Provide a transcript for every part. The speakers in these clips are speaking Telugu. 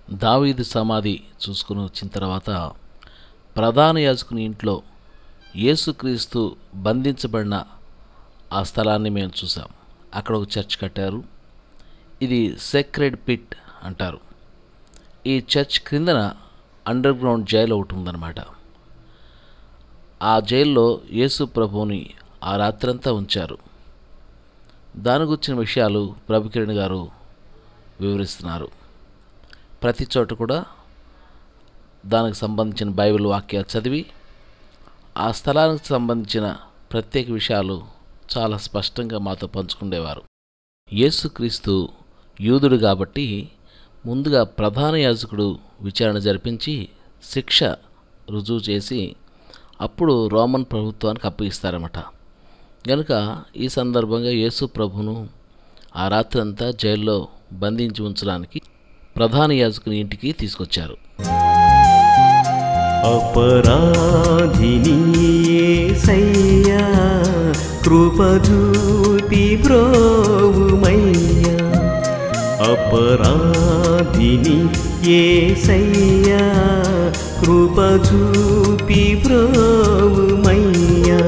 దావీదు సమాధి చూసుకుని వచ్చిన తర్వాత ప్రధాన యాజకుని ఇంట్లో యేసుక్రీస్తు బంధించబడిన ఆ స్థలాన్ని మేము చూసాం అక్కడ ఒక చర్చ్ కట్టారు ఇది సెక్రెడ్ పిట్ అంటారు ఈ చర్చ్ క్రిందన అండర్ గ్రౌండ్ జైలు ఒకటి ఉందన్నమాట ఆ జైల్లో యేసు ప్రభువుని ఆ రాత్రంతా ఉంచారు దాని గురించిన విషయాలు ప్రభుకిరణ్ గారు వివరిస్తున్నారు ప్రతి చోట కూడా దానికి సంబంధించిన బైబిల్ వాక్యాలు చదివి ఆ స్థలానికి సంబంధించిన ప్రత్యేక విషయాలు చాలా స్పష్టంగా మాతో పంచుకునేవారు యేసుక్రీస్తు యూదుడు కాబట్టి ముందుగా ప్రధాన యాజకుడు విచారణ జరిపించి శిక్ష రుజువు చేసి అప్పుడు రోమన్ ప్రభుత్వానికి అప్పగిస్తారన్నమాట కనుక ఈ సందర్భంగా యేసు ప్రభును ఆ రాత్రి అంతా జైల్లో బంధించి ఉంచడానికి ప్రధాన యాజకుని ఇంటికి తీసుకొచ్చారు అపరాధిని యేసయ్యా కృపజూపి బ్రోవుమయ్యా అపరాధిని యేసయ్యా కృపజూపి బ్రోవుమయ్యా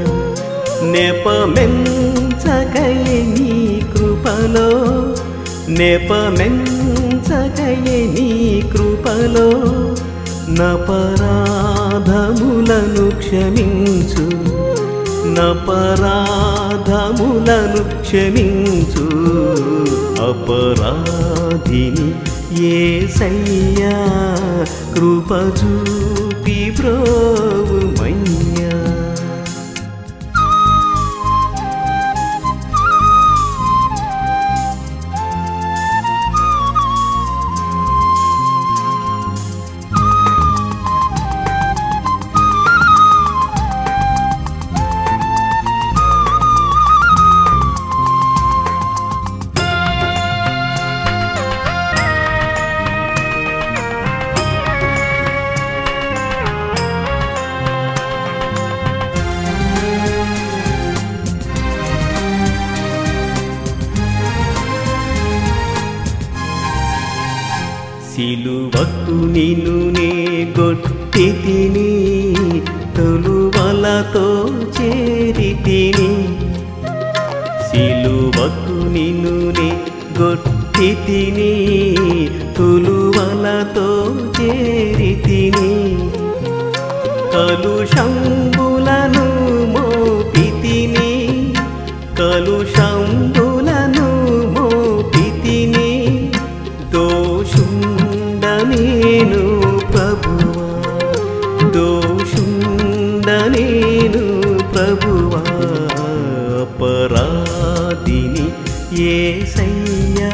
నెపమెంచకయే నీ కృపలో నెపమెంచకయే నీ కృపలో నపరాధములను క్షమించు నపరాధములను క్షమించు అపరాధిని ఏసయ్యా కృపజూపి బ్రోవుమయ్యా సిలువకు నిన్ను నే గొట్టి తిని తొలువలతో చేరి తిని సిలువకు నిన్ను నే గొట్టి తిని తులువలతో చేరి తిని కలుషంబులను మోపి తిని కలుషంబులను మోపి తిని దోషుండ నేను ప్రభువా దోషుండ నేను ప్రభువా అపరాధిని ఏసయ్యా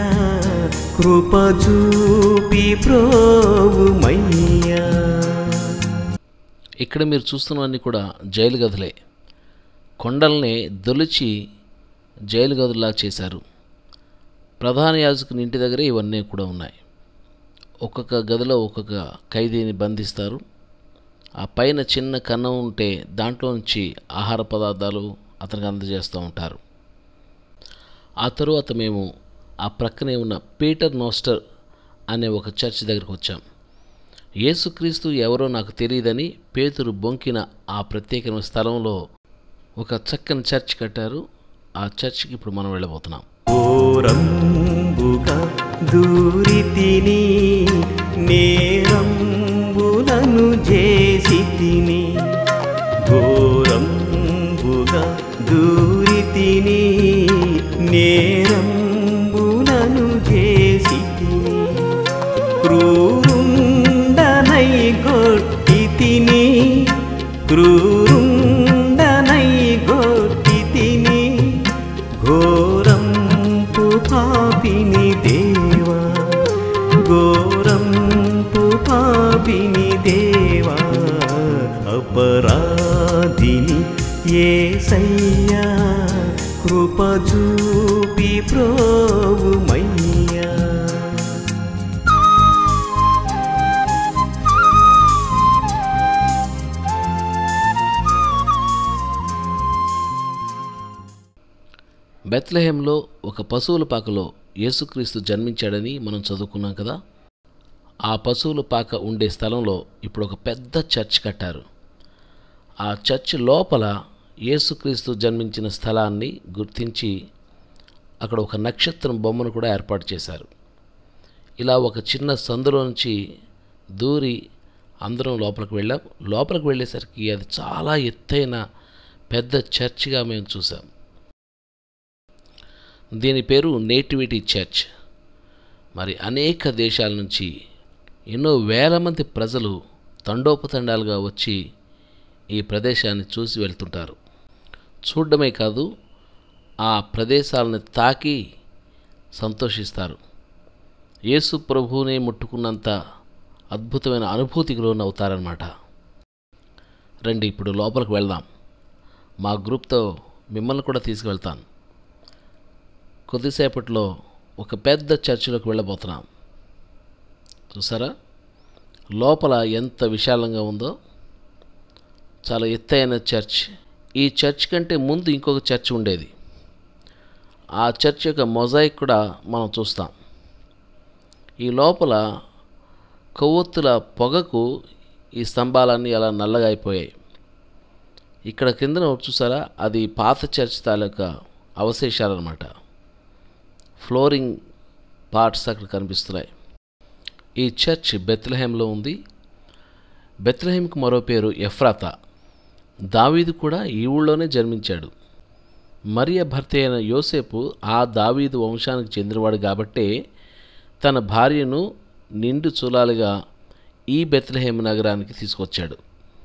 కృపజూపి ప్రోవుమయ్యా ఇక్కడ మీరు చూస్తున్నవన్నీ కూడా జైలు గదులే కొండల్ని దొలిచి జైలు గదులా చేశారు ప్రధాన యాజకుని ఇంటి దగ్గరే ఇవన్నీ కూడా ఉన్నాయి ఒక్కొక్క గదిలో ఒక్కొక్క ఖైదీని బంధిస్తారు ఆ పైన చిన్న కన్నం ఉంటే దాంట్లో నుంచి ఆహార పదార్థాలు అతనికి అందజేస్తూ ఉంటారు ఆ తరువాత మేము ఆ ప్రక్కనే ఉన్న పీటర్ నోస్టర్ అనే ఒక చర్చ్ దగ్గరికి వచ్చాం యేసుక్రీస్తు ఎవరో నాకు తెలియదని పేతురు బొంకిన ఆ ప్రత్యేకమైన స్థలంలో ఒక చక్కని చర్చ్ కట్టారు ఆ చర్చ్కి ఇప్పుడు మనం వెళ్ళబోతున్నాం ఘోరంబుగా దూరితిని నేరంబులను చేసి తిని ఘోరంబుగా దూరితిని నేరంబులను చేసి తిని క్రూరుండనై గొట్టి తిని క్రూరుండనై గొట్టి తిని ఘోరంపు పాపిని దేవా ఘోరంపు పాపిని దేవా అపరాధిని ఏసయ్యా కృపజూపి ప్రోవుమయ్యా బెత్లహేంలో ఒక పశువుల పాకలో యేసుక్రీస్తు జన్మించాడని మనం చదువుకున్నాం కదా ఆ పశువుల పాక ఉండే స్థలంలో ఇప్పుడు ఒక పెద్ద చర్చ్ కట్టారు ఆ చర్చ్ లోపల యేసుక్రీస్తు జన్మించిన స్థలాన్ని గుర్తించి అక్కడ ఒక నక్షత్రం బొమ్మను కూడా ఏర్పాటు చేశారు ఇలా ఒక చిన్న సందులో నుంచి దూరి అందరం లోపలికి వెళ్ళాం లోపలికి వెళ్ళేసరికి అది చాలా ఎత్తైన పెద్ద చర్చ్గా మేము చూసాం దీని పేరు నేటివిటీ చర్చ్ మరి అనేక దేశాల నుంచి ఎన్నో వేల మంది ప్రజలు తండోపతండాలుగా వచ్చి ఈ ప్రదేశాన్ని చూసి వెళ్తుంటారు చూడడమే కాదు ఆ ప్రదేశాలను తాకి సంతోషిస్తారు యేసు ప్రభువునే ముట్టుకున్నంత అద్భుతమైన అనుభూతికి లోనవుతారనమాట రండి ఇప్పుడు లోపలికి వెళ్దాం మా గ్రూప్తో మిమ్మల్ని కూడా తీసుకువెళ్తాను కొద్దిసేపట్లో ఒక పెద్ద చర్చిలోకి వెళ్ళబోతున్నాం చూసారా లోపల ఎంత విశాలంగా ఉందో చాలా ఎత్తైన చర్చ్ ఈ చర్చ్ కంటే ముందు ఇంకొక చర్చ్ ఉండేది ఆ చర్చ్ యొక్క మొజాయిక్ కూడా మనం చూస్తాం ఈ లోపల కొవ్వొత్తుల పొగకు ఈ స్తంభాలన్నీ అలా నల్లగా అయిపోయాయి ఇక్కడ కిందన చూసారా అది పాత చర్చ్ తాలూకా అవశేషాలన్నమాట ఫ్లోరింగ్ పార్ట్స్ అక్కడ కనిపిస్తున్నాయి ఈ చర్చ్ బెత్లహేమ్లో ఉంది బెత్లహేమ్కి మరో పేరు ఎఫ్రాతా దావీదు కూడా ఈ ఊళ్ళోనే జన్మించాడు మరియ భర్త అయిన యోసేపు ఆ దావీదు వంశానికి చెందినవాడు కాబట్టే తన భార్యను నిండు చూలాలుగా ఈ బెత్లహేమ్ నగరానికి తీసుకొచ్చాడు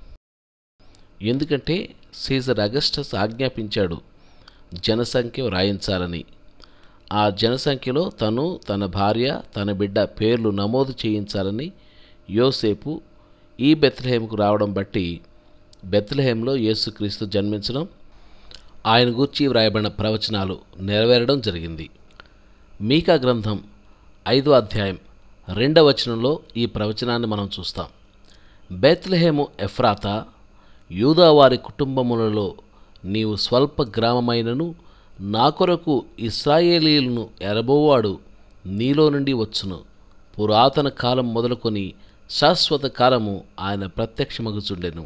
ఎందుకంటే సీజర్ అగస్టస్ ఆజ్ఞాపించాడు జనసంఖ్య వ్రాయించాలని ఆ జనసంఖ్యలో తను తన భార్య తన బిడ్డ పేర్లు నమోదు చేయించాలని యోసేపు ఈ బెత్లహేమ్కు రావడం బట్టి బెత్లహేమ్లో యేసుక్రీస్తు జన్మించడం ఆయన గూర్చి వ్రాయబడిన ప్రవచనాలు నెరవేరడం జరిగింది మీకా గ్రంథం ఐదో అధ్యాయం రెండవ వచనంలో ఈ ప్రవచనాన్ని మనం చూస్తాం బెత్లహేము ఎఫ్రాతా యూదావారి కుటుంబములలో నీవు స్వల్ప గ్రామమైనను నా కొరకు ఇస్రాయేలీలను ఎరబోవాడు నీలో నుండి వచ్చును పురాతన కాలం మొదలుకొని శాశ్వత కాలము ఆయన ప్రత్యక్షమగుచుండెను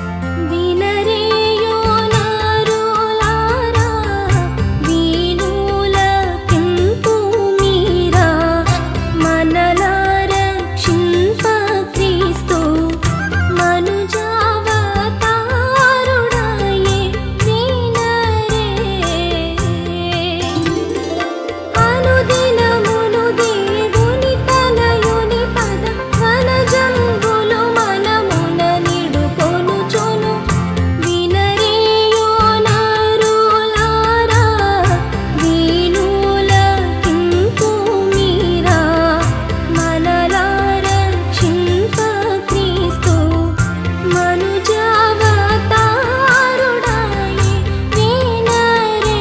వినరేయోనారులారా వీణుల కింపు మీరా మనలా రక్షింప క్రీస్తు మనుజావతారుడాయే వినరే అనుదినమును దేవుని తనయుని పద వనజంబులు మనమున నిడుకొనుచును వినరేయోనారులారా వీణుల కింపు మీరా మనలా రక్షింప క్రీస్తు మనుజావతారుడాయే వినరే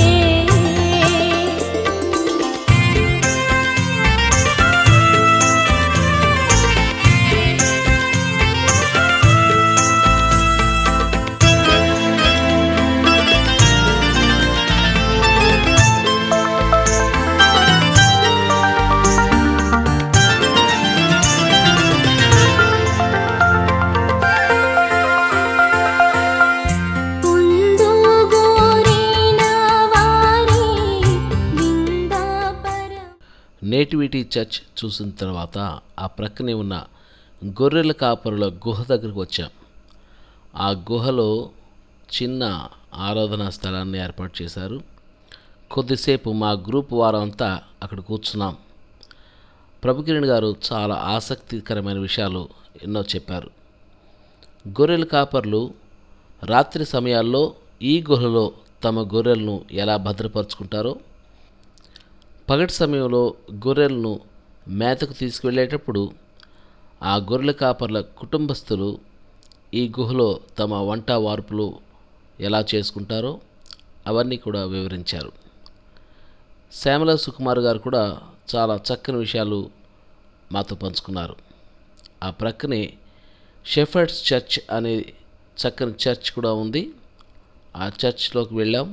పొందుగోరిన వారి విందాపర నేటివిటీ చర్చ్ చూసిన తర్వాత ఆ ప్రక్కనే ఉన్న గొర్రెల కాపరుల గుహ దగ్గరకు వచ్చాం ఆ గుహలో చిన్న ఆరాధనా స్థలాన్ని ఏర్పాటు చేశారు కొద్దిసేపు మా గ్రూప్ వారంతా అక్కడ కూర్చున్నాం ప్రభుకిరణ్ గారు చాలా ఆసక్తికరమైన విషయాలు ఎన్నో చెప్పారు గొర్రెల కాపర్లు రాత్రి సమయాల్లో ఈ గుహలో తమ గొర్రెలను ఎలా భద్రపరుచుకుంటారో పగటి సమయంలో గొర్రెలను మేతకు తీసుకువెళ్ళేటప్పుడు ఆ గొర్రెల కాపర్ల కుటుంబస్తులు ఈ గుహలో తమ వంట వార్పులు ఎలా చేసుకుంటారో అవన్నీ కూడా వివరించారు శ్యామల సుకుమార్ గారు కూడా చాలా చక్కని విషయాలు మాతో పంచుకున్నారు ఆ ప్రక్కనే షెఫర్డ్స్ చర్చ్ అనే చక్కని చర్చ్ కూడా ఉంది ఆ చర్చ్లోకి వెళ్ళాం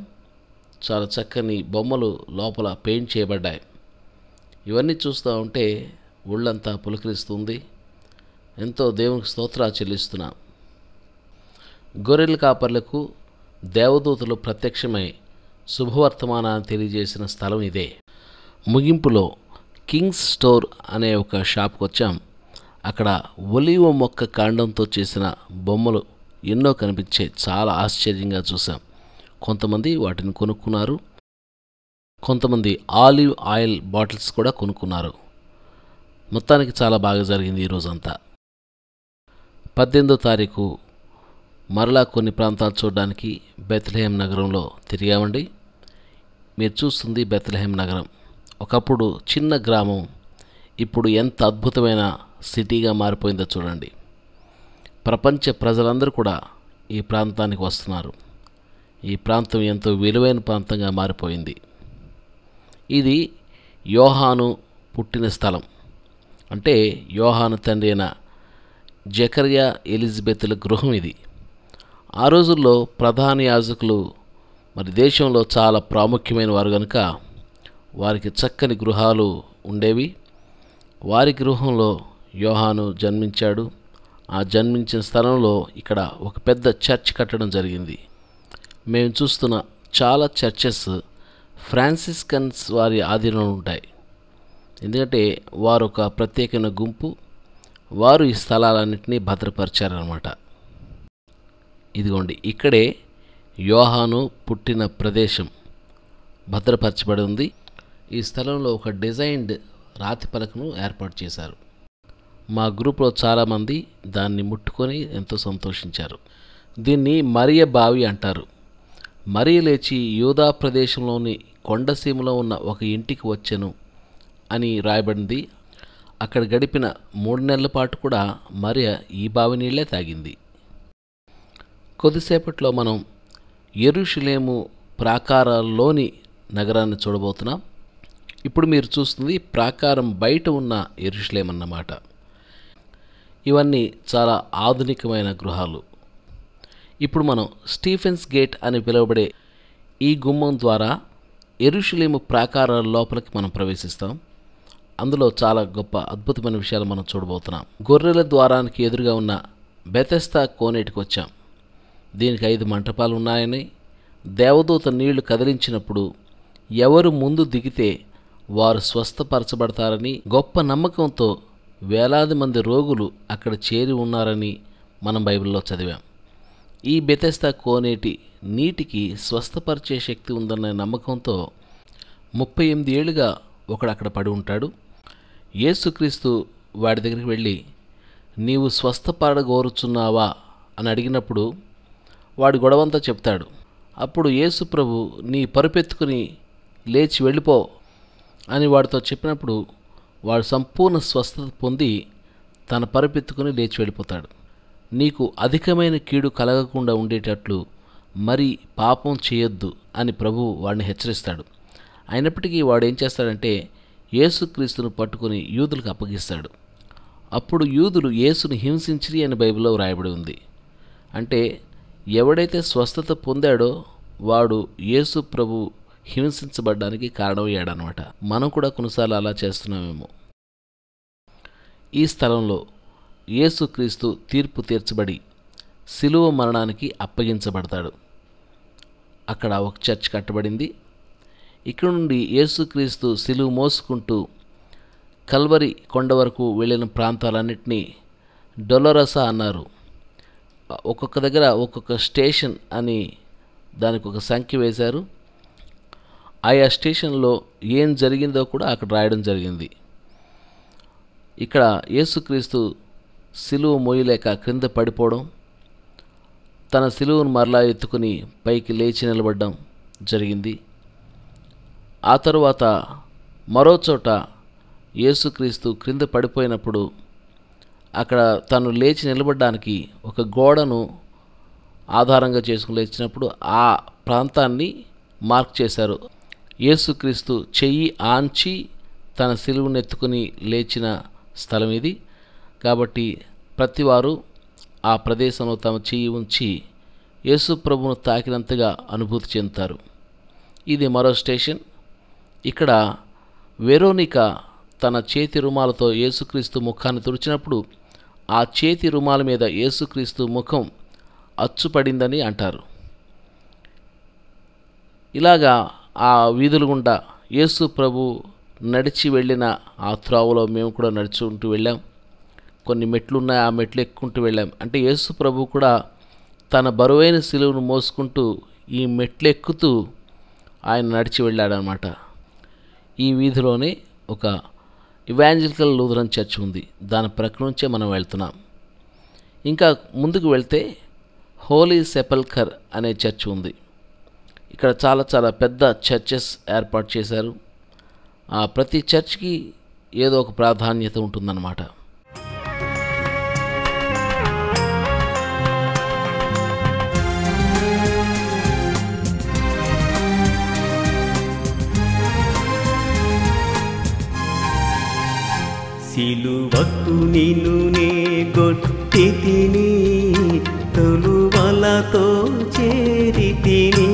చాలా చక్కని బొమ్మలు లోపల పెయింట్ చేయబడ్డాయి ఇవన్నీ చూస్తూ ఉంటే ఒళ్ళంతా పులకరిస్తుంది ఎంతో దేవునికి స్తోత్రాలు చెల్లిస్తున్నాం గొర్రెల కాపర్లకు దేవదూతలు ప్రత్యక్షమై శుభవర్తమానాన్ని తెలియజేసిన స్థలం ఇదే ముగింపులో కింగ్స్ స్టోర్ అనే ఒక షాప్కి వచ్చాం అక్కడ ఒలివ మొక్క కాండంతో చేసిన బొమ్మలు ఎన్నో కనిపించే చాలా ఆశ్చర్యంగా చూసాం కొంతమంది వాటిని కొనుక్కున్నారు కొంతమంది ఆలివ్ ఆయిల్ బాటిల్స్ కూడా కొనుక్కున్నారు మొత్తానికి చాలా బాగా జరిగింది ఈ రోజంతా పద్దెనిమిదో తారీఖు మరలా కొన్ని ప్రాంతాలు చూడడానికి బెత్లహేం నగరంలో తిరిగామండి మీరు చూస్తుంది బెత్లహేం నగరం ఒకప్పుడు చిన్న గ్రామం ఇప్పుడు ఎంత అద్భుతమైన సిటీగా మారిపోయిందో చూడండి ప్రపంచ ప్రజలందరూ కూడా ఈ ప్రాంతానికి వస్తున్నారు ఈ ప్రాంతం ఎంతో విలువైన ప్రాంతంగా మారిపోయింది ఇది యోహాను పుట్టిన స్థలం అంటే యోహాను తండ్రి అయిన జకర్యా ఎలిజబెత్ల గృహం ఇది ఆ రోజుల్లో ప్రధాన యాజకులు మరి దేశంలో చాలా ప్రాముఖ్యమైన వారు కనుక వారికి చక్కని గృహాలు ఉండేవి వారి గృహంలో యోహాను జన్మించాడు ఆ జన్మించిన స్థలంలో ఇక్కడ ఒక పెద్ద చర్చ్ కట్టడం జరిగింది మేము చూస్తున్న చాలా చర్చెస్ ఫ్రాన్సిస్కన్స్ వారి ఆధీనంలో ఉంటాయి ఎందుకంటే వారు ఒక ప్రత్యేకమైన గుంపు వారు ఈ స్థలాలన్నింటినీ భద్రపరిచారనమాట ఇదిగోండి ఇక్కడే యోహాను పుట్టిన ప్రదేశం భద్రపరచబడి ఉంది ఈ స్థలంలో ఒక డిజైన్డ్ రాతి పలకను ఏర్పాటు చేశారు మా గ్రూప్లో చాలామంది దాన్ని ముట్టుకొని ఎంతో సంతోషించారు దీన్ని మరియ బావి అంటారు మరియ లేచి యూదా ప్రదేశంలోని కొండసీమలో ఉన్న ఒక ఇంటికి వచ్చెను అని రాయబడింది అక్కడ గడిపిన మూడు నెలల పాటు కూడా మరియ ఈ బావి నీళ్లే తాగింది కొద్దిసేపట్లో మనం ఎరుషులేము ప్రాకారాల్లోని నగరాన్ని చూడబోతున్నాం ఇప్పుడు మీరు చూస్తుంది ప్రాకారం బయట ఉన్న ఎరుషులేం అన్నమాట ఇవన్నీ చాలా ఆధునికమైన గృహాలు ఇప్పుడు మనం స్టీఫెన్స్ గేట్ అని పిలువబడే ఈ గుమ్మం ద్వారా ఎరుషులేము ప్రాకారాల లోపలికి మనం ప్రవేశిస్తాం అందులో చాలా గొప్ప అద్భుతమైన విషయాలు మనం చూడబోతున్నాం గొర్రెల ద్వారానికి ఎదురుగా ఉన్న బెతెస్తా కోనేటికి వచ్చాం దీనికి ఐదు మంటపాలు ఉన్నాయని దేవదూత నీళ్లు కదిలించినప్పుడు ఎవరు ముందు దిగితే వారు స్వస్థపరచబడతారని గొప్ప నమ్మకంతో వేలాది మంది రోగులు అక్కడ చేరి ఉన్నారని మనం బైబిల్లో చదివాం ఈ బెతెస్తా కోనేటి నీటికి స్వస్థపరిచే శక్తి ఉందన్న నమ్మకంతో ముప్పై ఎనిమిది ఏళ్ళుగా ఒకడు అక్కడ పడి ఉంటాడు యేసుక్రీస్తు వాడి దగ్గరికి వెళ్ళి నీవు స్వస్థపడగోరుచున్నావా అని అడిగినప్పుడు వాడి గొడవంతా చెప్తాడు అప్పుడు యేసు ప్రభు నీ పరుపెత్తుకుని లేచి వెళ్ళిపో అని వాడితో చెప్పినప్పుడు వాడు సంపూర్ణ స్వస్థత పొంది తన పరుపెత్తుకుని లేచి వెళ్ళిపోతాడు నీకు అధికమైన కీడు కలగకుండా ఉండేటట్లు మరి పాపం చేయొద్దు అని ప్రభు వాడిని హెచ్చరిస్తాడు అయినప్పటికీ వాడు ఏం చేస్తాడంటే యేసుక్రీస్తును పట్టుకొని యూదులకు అప్పగిస్తాడు అప్పుడు యూదులు యేసును హింసించిరి అని బైబిల్లో వ్రాయబడి ఉంది అంటే ఎవడైతే స్వస్థత పొందాడో వాడు యేసు ప్రభు హింసించబడ్డానికి కారణమయ్యాడనమాట మనం కూడా కొన్నిసార్లు అలా చేస్తున్నామేమో ఈ స్థలంలో యేసుక్రీస్తు తీర్పు తీర్చబడి శిలువ మరణానికి అప్పగించబడతాడు అక్కడ ఒక చర్చ్ కట్టబడింది ఇక్కడ నుండి యేసుక్రీస్తు శిలువ మోసుకుంటూ కల్వరి కొండ వరకు వెళ్ళిన ప్రాంతాలన్నింటినీ డొలరస అన్నారు ఒక్కొక్క దగ్గర ఒక్కొక్క స్టేషన్ అని దానికి ఒక సంఖ్య వేశారు ఆయా స్టేషన్లో ఏం జరిగిందో కూడా అక్కడ రాయడం జరిగింది ఇక్కడ యేసుక్రీస్తు సిలువ మోయలేక క్రింద పడిపోవడం తన సిలువను మరలా ఎత్తుకుని పైకి లేచి నిలబడడం జరిగింది ఆ తరువాత మరో చోట యేసుక్రీస్తు క్రింద పడిపోయినప్పుడు అక్కడ తను లేచి నిలబడడానికి ఒక గోడను ఆధారంగా చేసుకుని లేచినప్పుడు ఆ ప్రాంతాన్ని మార్క్ చేశారు యేసుక్రీస్తు చెయ్యి ఆంచి తన సిలువను ఎత్తుకుని లేచిన స్థలం ఇది కాబట్టి ప్రతివారు ఆ ప్రదేశంలో తమ చెయ్యి ఉంచి యేసు ప్రభువును తాకినంతగా అనుభూతి చెందుతారు ఇది మరో స్టేషన్ ఇక్కడ వెరోనిక తన చేతి రుమాలతో యేసుక్రీస్తు ముఖాన్ని తుడిచినప్పుడు ఆ చేతి రుమాల మీద యేసుక్రీస్తు ముఖం అచ్చుపడిందని అంటారు ఇలాగా ఆ వీధుల గుండా యేసు ప్రభు నడిచి వెళ్ళిన ఆ త్రోవలో మేము కూడా నడుచుకుంటూ వెళ్ళాం కొన్ని మెట్లు ఉన్నాయి ఆ మెట్లు ఎక్కుంటూ వెళ్ళాం అంటే యేసు ప్రభు కూడా తన బరువైన సిలువను మోసుకుంటూ ఈ మెట్లు ఎక్కుతూ ఆయన నడిచి వెళ్ళాడనమాట ఈ వీధిలోనే ఒక ఇవాంజలికల్ లూథరన్ చర్చ్ ఉంది దాని ప్రక్క నుంచే మనం వెళ్తున్నాం ఇంకా ముందుకు వెళ్తే హోలీ సెపల్కర్ అనే చర్చ్ ఉంది ఇక్కడ చాలా చాలా పెద్ద చర్చెస్ ఏర్పాటు చేశారు ఆ ప్రతి చర్చ్కి ఏదో ఒక ప్రాధాన్యత ఉంటుందన్నమాట సిలువకు నిన్ను నే గొట్టి తిని తొలువలతో చేరి తిని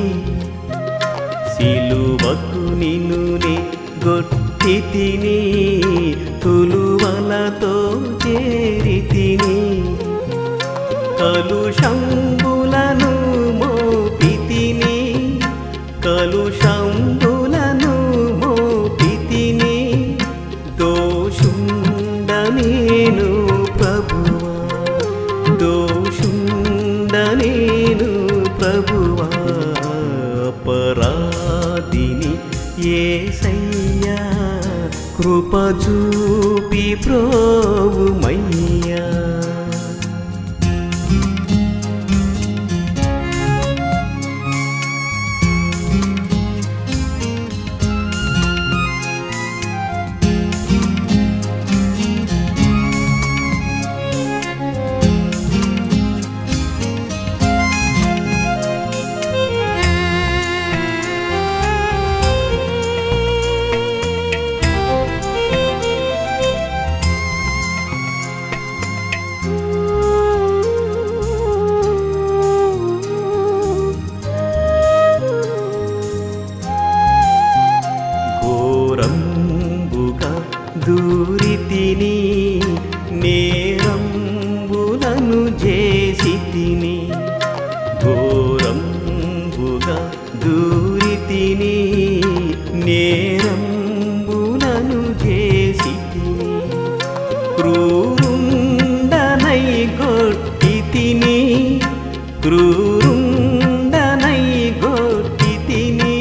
సిలువకు నిన్ను నే గొట్టి తిని తులువలతో చేరి తిని కలుషంబులను మోపి తిని కలుషంబులను మోపి తిని దోషుండ నేను ప్రభువా దోషుండ నేను ప్రభువా అపరాధిని ఏసయ్యా కృప చూపి ప్రోవుమయ్యా ఘోరంబుగా దూరి తిని నేరంబులను చేసి తిని ఘోరంబుగా దూరి తిని నేరంబులను చేసి తిని క్రూరుండనై గొట్టి తిని క్రూరుండనై గొట్టి తిని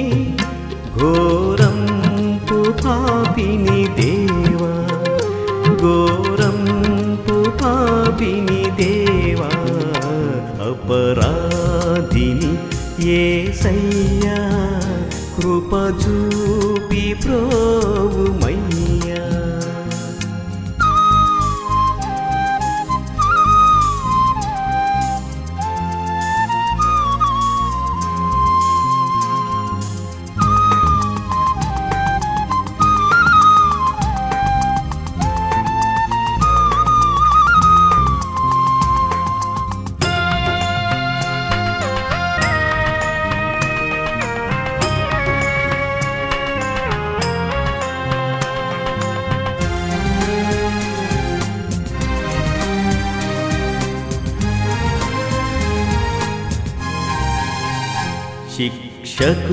ఘోరంపు పాపిని దేవా ఘోరంపు పాపిని దేవా అపరాధిని ఏసయ్యా కృప చూపి ప్రోవుమయ్యా శిక్షకు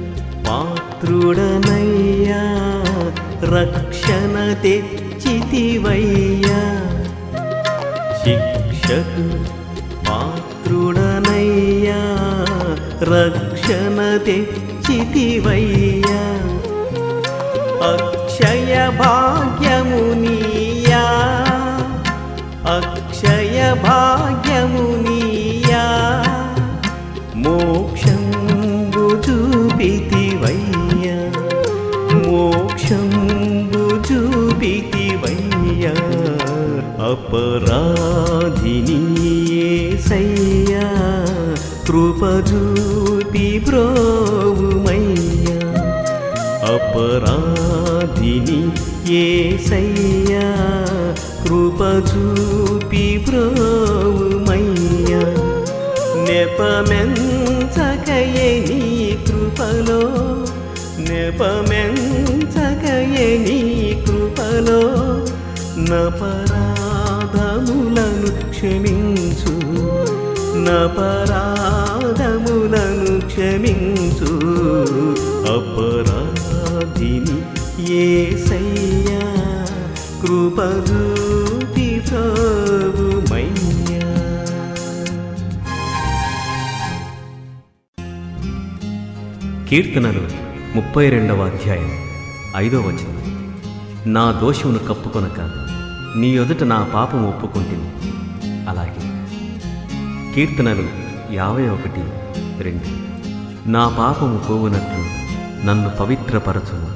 పాత్రుడనయ్యా రక్షణ తెచ్చితివయ్యా శిక్షకు పాత్రుడనయ్యా రక్షణ తెచ్చితివయ్యా అక్షయ భాగ్యమునియా అక్షయ భాగ్యమునియా మోక్షం చూపితివయ్యా మోక్షం చూపితివయ్యా అపరాధిని ఏసయ్యా కృప చూపి బ్రోవుమయ్యా అపరాధిని ఏసయ్యా కృప చూపి బ్రోవుమయ్యా నెపమెంచకయే నీ కృపలో నెపమెంచకయే నీ కృపలో కృపలో నపరాధములను క్షమించు నపరాధములను క్షమించు అపరాధిని ఏసయ్యా కృపదూతి ప్రభుమయ్యా కీర్తనలు ముప్పై రెండవ అధ్యాయం ఐదో వచనం నా దోషమును కప్పుకొనక నీ ఎదుట నా పాపం ఒప్పుకుంటుంది అలాగే కీర్తనలు యాభై ఒకటి రెండు నా పాపము పోవునట్లు నన్ను పవిత్రపరచుము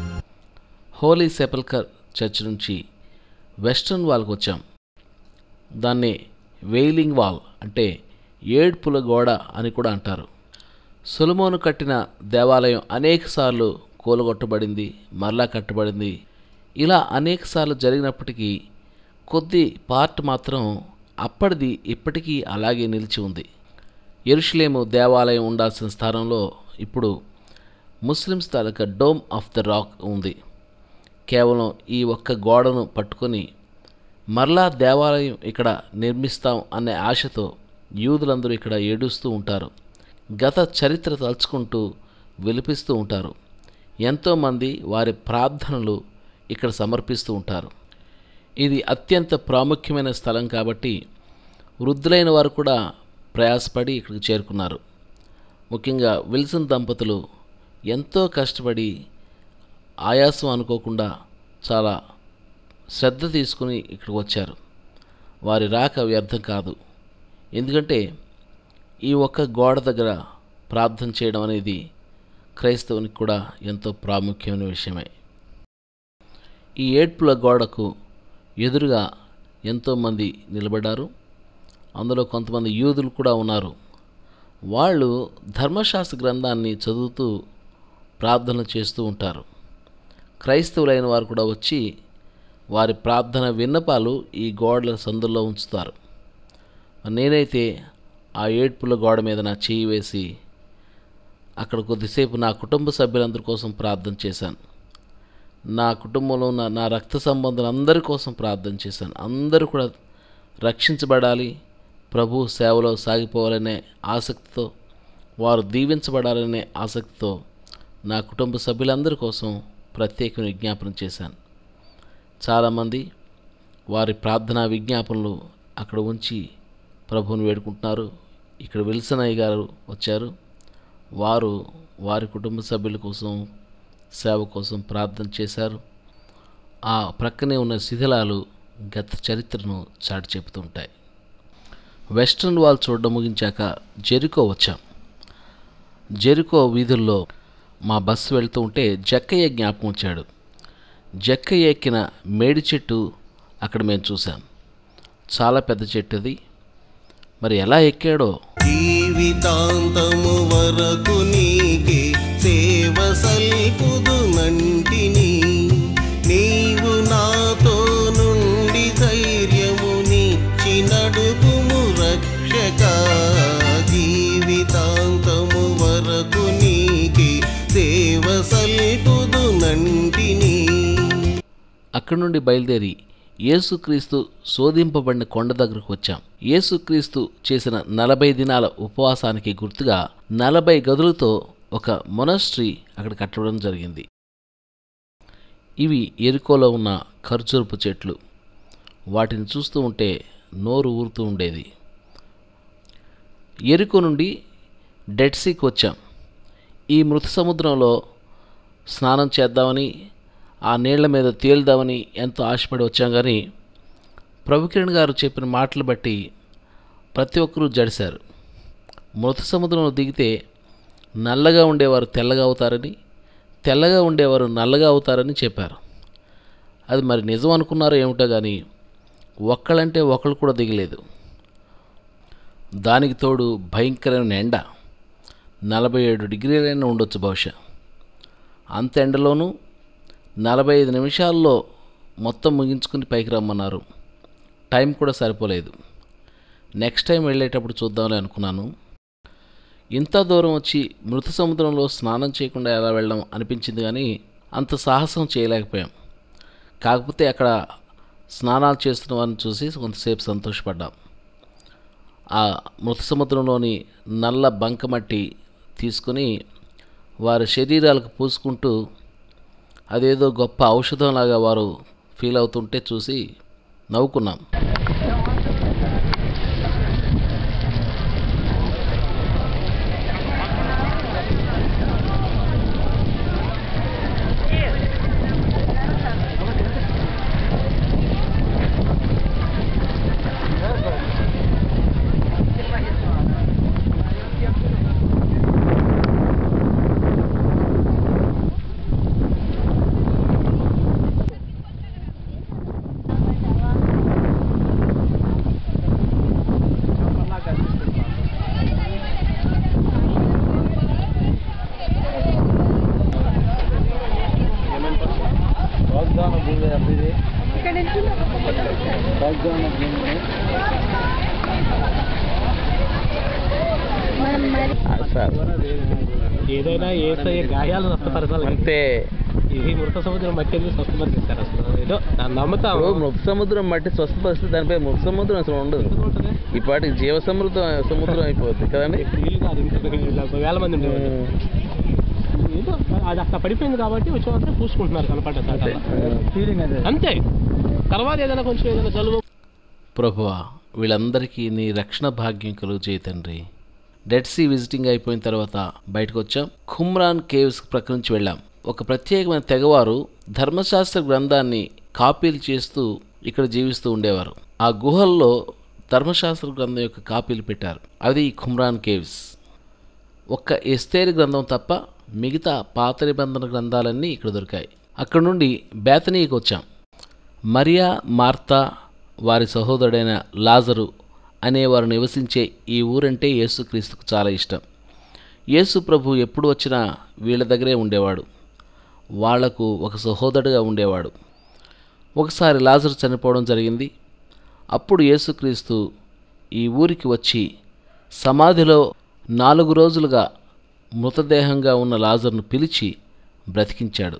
హోలీ సెపల్కర్ చర్చ్ నుంచి వెస్ట్రన్ వాల్కి వచ్చాం దాన్ని వెయిలింగ్ వాల్ అంటే ఏడ్పుల గోడ అని కూడా అంటారు సులమోను కట్టిన దేవాలయం అనేకసార్లు కూలగొట్టబడింది మరలా కట్టబడింది ఇలా అనేకసార్లు జరిగినప్పటికీ కొద్ది పార్ట్ మాత్రం అప్పటిది ఇప్పటికీ అలాగే నిలిచి ఉంది ఎరుషులేము దేవాలయం ఉండాల్సిన స్థానంలో ఇప్పుడు ముస్లిమ్స్ తాలూకా డోమ్ ఆఫ్ ద రాక్ ఉంది కేవలం ఈ ఒక్క గోడను పట్టుకొని మరలా దేవాలయం ఇక్కడ నిర్మిస్తాం అనే ఆశతో యూదులందరూ ఇక్కడ ఏడుస్తూ ఉంటారు గత చరిత్ర తలుచుకుంటూ విలిపిస్తూ ఉంటారు ఎంతోమంది వారి ప్రార్థనలు ఇక్కడ సమర్పిస్తూ ఉంటారు ఇది అత్యంత ప్రాముఖ్యమైన స్థలం కాబట్టి వృద్ధులైన వారు కూడా ప్రయాసపడి ఇక్కడికి చేరుకున్నారు ముఖ్యంగా విల్సన్ దంపతులు ఎంతో కష్టపడి ఆయాసం అనుకోకుండా చాలా శ్రద్ధ తీసుకుని ఇక్కడికి వచ్చారు వారి రాక వ్యర్థం కాదు ఎందుకంటే ఈ ఒక్క గోడ దగ్గర ప్రార్థన చేయడం అనేది క్రైస్తవునికి కూడా ఎంతో ప్రాముఖ్యమైన విషయమే ఈ ఏడ్పుల గోడకు ఎదురుగా ఎంతోమంది నిలబడ్డారు అందులో కొంతమంది యూదులు కూడా ఉన్నారు వాళ్ళు ధర్మశాస్త్ర గ్రంథాన్ని చదువుతూ ప్రార్థన చేస్తూ ఉంటారు క్రైస్తవులైన వారు కూడా వచ్చి వారి ప్రార్థన విన్నపాలు ఈ గోడల సందుల్లో ఉంచుతారు నేనైతే ఆ ఏడ్పుల గోడ మీద నా చేయి వేసి అక్కడ కొద్దిసేపు నా కుటుంబ సభ్యులందరి కోసం ప్రార్థన చేశాను నా కుటుంబంలో ఉన్న నా రక్త సంబంధులందరి కోసం ప్రార్థన చేశాను అందరూ కూడా రక్షించబడాలి ప్రభు సేవలో సాగిపోవాలనే ఆసక్తితో వారు దీవించబడాలనే ఆసక్తితో నా కుటుంబ సభ్యులందరి కోసం ప్రత్యేకమైన విజ్ఞాపన చేశాను చాలామంది వారి ప్రార్థనా విజ్ఞాపనలు అక్కడ ఉంచి ప్రభువుని వేడుకుంటున్నారు ఇక్కడ విల్సన్ అయ్య గారు వచ్చారు వారు వారి కుటుంబ సభ్యుల కోసం సేవ కోసం ప్రార్థన చేశారు ఆ ప్రక్కనే ఉన్న శిథిలాలు గత చరిత్రను చాటి చెబుతుంటాయి వెస్ట్రన్ వాల్ చూడడం ముగించాక జెరికో వచ్చాం జెరికో వీధుల్లో మా బస్సు వెళ్తూ ఉంటే జక్కయ్య జ్ఞాపకం వచ్చాడు జక్కయ్య ఎక్కిన మేడి చెట్టు అక్కడ మేము చూసాం చాలా పెద్ద చెట్టు అది మరి ఎలా ఎక్కాడో జీవితాంతము వరకు నీకే సేవ సల్పుదు నంటిని నీవు నాతో నుండి ధైర్యము నిచ్చి నడుపుము రక్షక జీవితాంతము వరకు నీకే సేవ సల్పుదు నంటిని అక్కడి నుండి బయలుదేరి యేసుక్రీస్తు శోధింపబడిన కొండ దగ్గరకు వచ్చాం యేసుక్రీస్తు చేసిన నలభై దినాల ఉపవాసానికి గుర్తుగా నలభై గదులతో ఒక మొనస్ట్రీ అక్కడ కట్టడం జరిగింది ఇవి ఎరుకోలో ఉన్న ఖర్జూరపు చెట్లు వాటిని చూస్తూ ఉంటే నోరు ఊరుతూ ఉండేది ఎరుకో నుండి డెడ్ సీకి వచ్చాం ఈ మృత సముద్రంలో స్నానం చేద్దామని ఆ నీళ్ల మీద తేలుదామని ఎంతో ఆశపడి వచ్చాం కానీ ప్రభుకిరణ్ గారు చెప్పిన మాటలు బట్టి ప్రతి ఒక్కరూ జడిశారు మృత సముద్రంలో దిగితే నల్లగా ఉండేవారు తెల్లగా అవుతారని తెల్లగా ఉండేవారు నల్లగా అవుతారని చెప్పారు అది మరి నిజం అనుకున్నారో ఏమిటో కానీ ఒక్కళ్ళంటే ఒకళ్ళు కూడా దిగలేదు దానికి తోడు భయంకరమైన ఎండ నలభై ఏడు డిగ్రీలైనా ఉండొచ్చు బహుశా అంత ఎండలోనూ నలభై ఐదు నిమిషాల్లో మొత్తం ముగించుకుని పైకి రమ్మన్నారు టైం కూడా సరిపోలేదు నెక్స్ట్ టైం వెళ్ళేటప్పుడు చూద్దాంలే అనుకున్నాను ఇంత దూరం వచ్చి మృత సముద్రంలో స్నానం చేయకుండా ఎలా వెళ్ళడం అనిపించింది కానీ అంత సాహసం చేయలేకపోయాం కాకపోతే అక్కడ స్నానాలు చేస్తున్న వారిని చూసి కొంతసేపు సంతోషపడ్డాం ఆ మృత సముద్రంలోని నల్ల బంకమట్టి తీసుకుని వారి శరీరాలకు పూసుకుంటూ అదేదో గొప్ప ఔషధంలాగా వారు ఫీల్ అవుతుంటే చూసి నవ్వుకున్నాం ఏదైనా ఏసయ్య గాయాలు స్వస్థపరచాలి అంతే ఇది మృత సముద్రం మట్టి ఎందుకు స్వస్థపరిస్తారు అసలు ఏదో దాన్ని నమ్ముతాం మృత సముద్రం మట్టి స్వస్థపరిస్తే దానిపై మృత సముద్రం అసలు ఉండదు ఉంటుంది ఈ పాటికి జీవ సముద్రం సముద్రం అయిపోద్ది కదండి ఇప్పుడు వీళ్ళు కాదు ఇంకా ఇలా వేల మంది ఉండేవాళ్ళు ఏదో అది అట్లా పడిపోయింది కాబట్టి వచ్చే మాత్రం పూసుకుంటున్నారు కనపడ్డ ఫీలింగ్ అదే అంతే తర్వాత ఏదైనా కొంచెం ఏదైనా జలుబు ప్రభువా వీళ్ళందరికీ నీ రక్షణ భాగ్యం కలుగు చేయి తండ్రి డెడ్ సీ విజిటింగ్ అయిపోయిన తర్వాత బయటకు వచ్చాం ఖుమ్రాన్ కేవ్స్ ప్రక్క నుంచి వెళ్ళాం ఒక ప్రత్యేకమైన తెగవారు ధర్మశాస్త్ర గ్రంథాన్ని కాపీలు చేస్తూ ఇక్కడ జీవిస్తూ ఉండేవారు ఆ గుహల్లో ధర్మశాస్త్ర గ్రంథం యొక్క కాపీలు పెట్టారు అది ఈ ఖుమ్రాన్ కేవ్స్ ఒక్క ఎస్తేరి గ్రంథం తప్ప మిగతా పాత నిబంధన గ్రంథాలన్నీ ఇక్కడ దొరికాయి అక్కడ నుండి బేతనీకి వచ్చాం మరియా మార్తా వారి సహోదరుడైన లాజరు అనేవారు నివసించే ఈ ఊరంటే యేసుక్రీస్తుకు చాలా ఇష్టం యేసు ప్రభు ఎప్పుడు వచ్చినా వీళ్ళ దగ్గరే ఉండేవాడు వాళ్లకు ఒక సహోదరుడుగా ఉండేవాడు ఒకసారి లాజరు చనిపోవడం జరిగింది అప్పుడు యేసుక్రీస్తు ఈ ఊరికి వచ్చి సమాధిలో నాలుగు రోజులుగా మృతదేహంగా ఉన్న లాజర్ను పిలిచి బ్రతికించాడు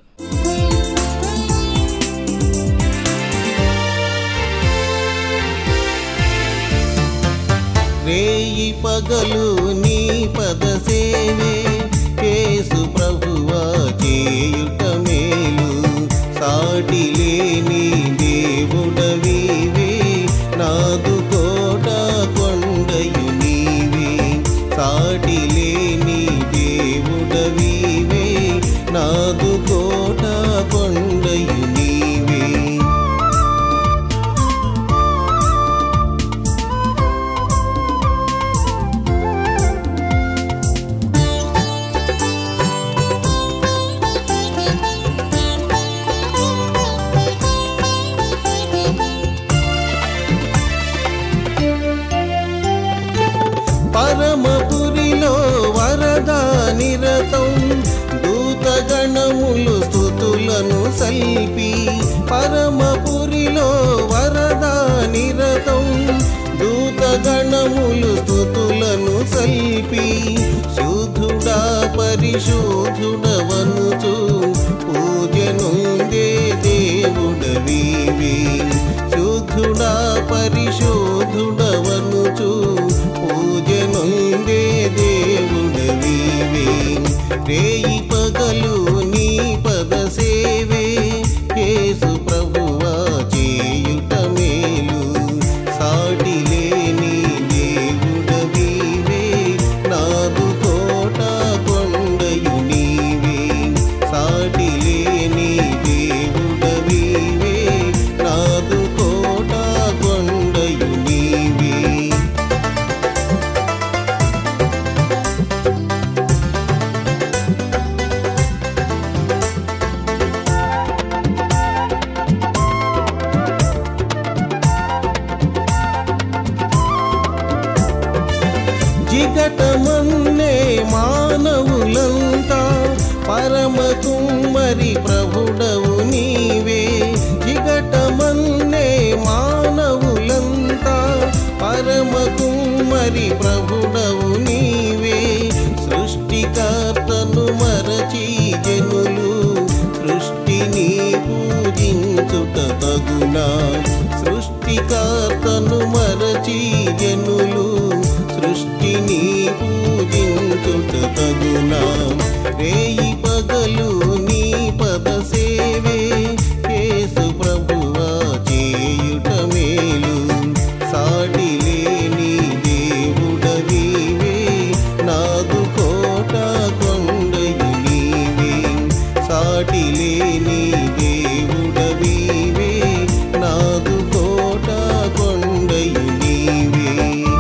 రేయి పగలు నీ పద సేవే కేసు ప్రభువా చేయుట మేలు సాటి లేని దేవుడవీవే నాదు కోట కొండయు నీవే సాటి లేని దేవుడవీవే నాదు కోట కొండయు నీవే పరమపురిలో వరద నిరతం దూతగణములు స్థుతులను సల్పి పరమపురిలో వరద నిరతం దూతగణములు స్థుతులను సల్పి శుద్ధుడా పరిశుద్ధుడవనుచు పూజనుందే దేవుడవీవి శుద్ధుడా పరిశోధుడవనుచు పూజనుందే దేవుడవీవి రేయి పగలు నీ పద సేవే కేసు ప్రభువా చేయుట మేలు సాటి లేని దేవుడవీవే నాదు కోట కొండయు నీవే సాటి లేని దేవుడవీవే నాదు కోట కొండయు నీవే జిగటమన్నే మానవులంతా పరమ కుమ్మరి ప్రభుడవు నీవే జిగటమన్నే మానవులంతా పరమ కుమ్మరి ప్రభుడవు నీవే సృష్టికర్తను మరచి జనులు సృష్టిని పూజించుట సృష్టికర్తను మరచి జనులు సృష్టిని పూజించుట తగునా రేయి పగలు నీ పద సేవే యేసు ప్రభువా చేయుట మేలు సాటి లేని దేవుడవీవే నాదు కోట కొండయు నీవే సాటి లేని దేవుడవీవే నాదు కోట కొండయు నీవే